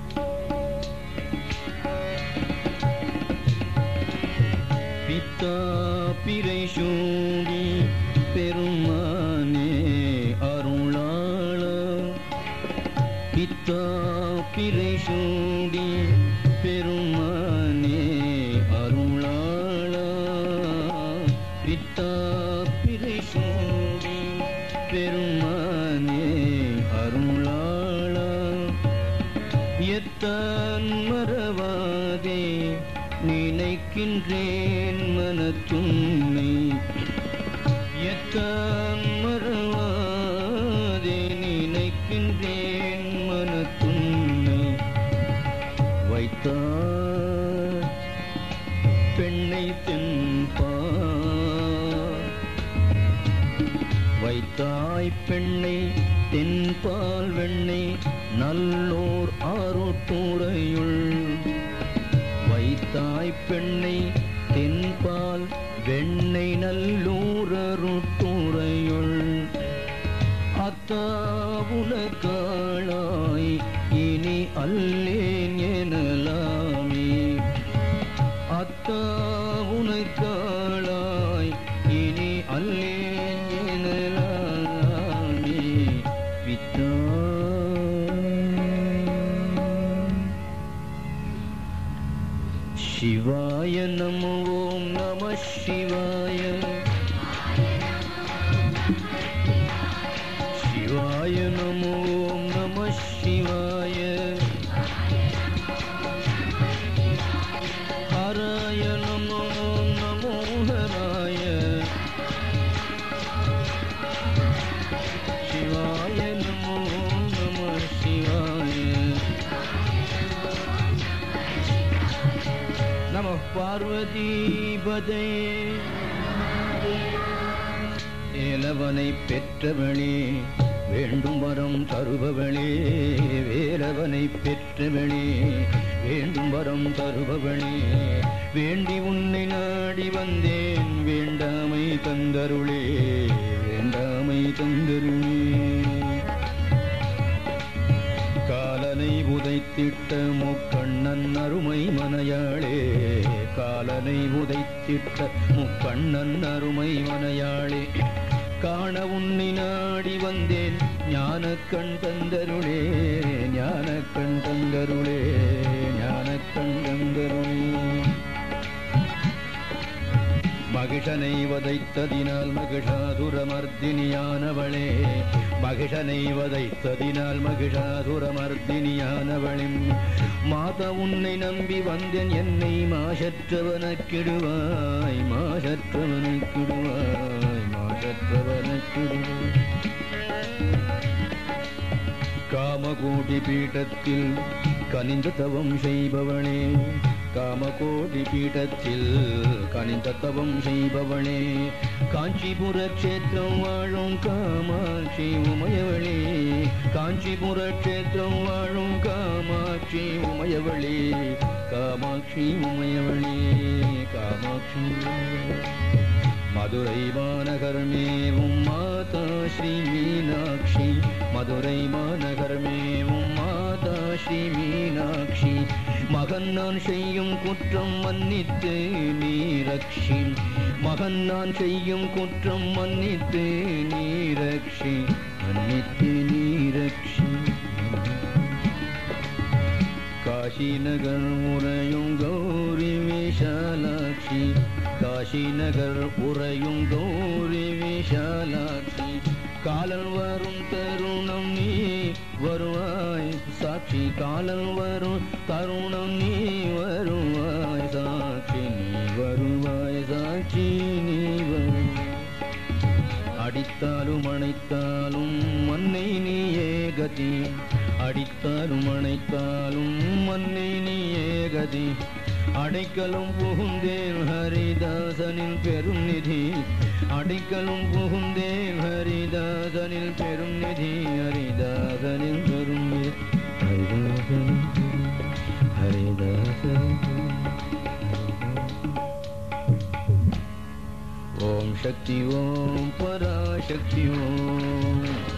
பித்தா பிறை சூடி பெருமானே அருளாள பித்தா பிறை சூடி பெருமானே அருளாள பித்தா பிறை சூடி பெருமானே அருளாள எத்தான் மறவாதே நினைக்கின்றேன் மனத்துன்னை எத்தான் மறவாதே நினைக்கின்றேன் மனத்துன்னை வைத்தார் பெண்ணை தென்பா வைத்தாய் பெண்ணை தென்பால் வெண்ணை நல்லோர் ஆரோட்டுரையுள் வைத்தாய் பெண்ணை தென்பால் வெண்ணை நல்லூர் அருட்டுரையுள் அத்தாவுல காளாய் இனி அல்லேன் எனலாமே அத்தாவுன காளாய் இனி அல்லேன் எனலாமே பித்தா சிவாய நம ஓம் நம சிவாய சிவாய நம ஓம் நம சிவாய ஹராய நம ஓம் நமோ ஹராய சிவாய நம ஓம் நம சிவாய நம பார்வதிபதே ஏலவனை பெற்றவளே வேண்டும் வரம் தருபவளே வேலவனை பெற்றவளே வேண்டும் வரம் தருபவளே வேண்டி உன்னை நாடி வந்தேன் வேண்டாமை தந்தருளே வேண்டாமை தந்தருளே காலனை உதைத்திட்ட முக்கண்ணன் அருமை மனையாளே காலனை உதைத்திட்ட முக்கண்ணன் அருமை மனையாளே காண உன்னை நாடி வந்தேன் ஞான கண் தந்தருளே ஞான கண் தந்தருளே ஞான கண் தந்தருளே மகிஷனை வதைத்ததினால் மகிஷாதுரமர்தினியானவளே மகிஷனை வதைத்ததினால் மகிஷாதுரமர்தினியானவளும் மாதா உன்னை நம்பி வந்தேன் என்னை மாசற்றவனக்கிடுவாய் மாசற்றவனக்கிடுவாய் மாசற்றவனக்கிடுவாய் காமகோடி பீட்டத்தில் கனிந்த தவம் செய்பவனே காமகோடி பீட்டத்தில் கனிந்த தவம் செய்பவனே காஞ்சிபுர கஷேத்திரம் வாழும் காமாட்சி உமையவளே காஞ்சிபுர கஷேத்திரம் வாழும் காமாட்சி உமையவளே காமாட்சி உமையவளே காமாட்சி உமையவளே. மதுரை மாநகர் மேவும் மாதா ஸ்ரீ மீனாட்சி மதுரை மாநகர் மேவும் மாதா ஸ்ரீ மீனாட்சி மகன் நான் செய்யும் குற்றம் மன்னித்து நீரக்ஷி மகன் நான் செய்யும் குற்றம் மன்னித்து நீரக்ஷி மன்னித்து நீரக்ஷி காஷி நகர் உறையும் கௌரி விஷாலாட்சி காஷி நகர் உறையும் கௌரி விஷாலாட்சி காலல் வரும் தருணம் நீ வருவாய் சாட்சி காலல் வரும் தருணம் நீ வருவாய் சாட்சி நீ வருவாய் சாட்சி நீ வருவாய் அடித்தாலும் அணைத்தாலும் மண்ணை நீயே கதி அடித்தாலும் அணைத்தாலும் மண்ணை நீயே கதி அடைக்கலும் புகுந்தேன் ஹரிதாசனில் பெரும் நிதி அடைக்கலும் புகுந்தேன் ஹரிதாசனில் பெரும் நிதி ஹரிதாசனில் பெரும் நிதி ஹரிதாசனில் பெரும் ஹரிதாசனில் பெரும் சக்தி ஓம் பராசக்தி ஓம்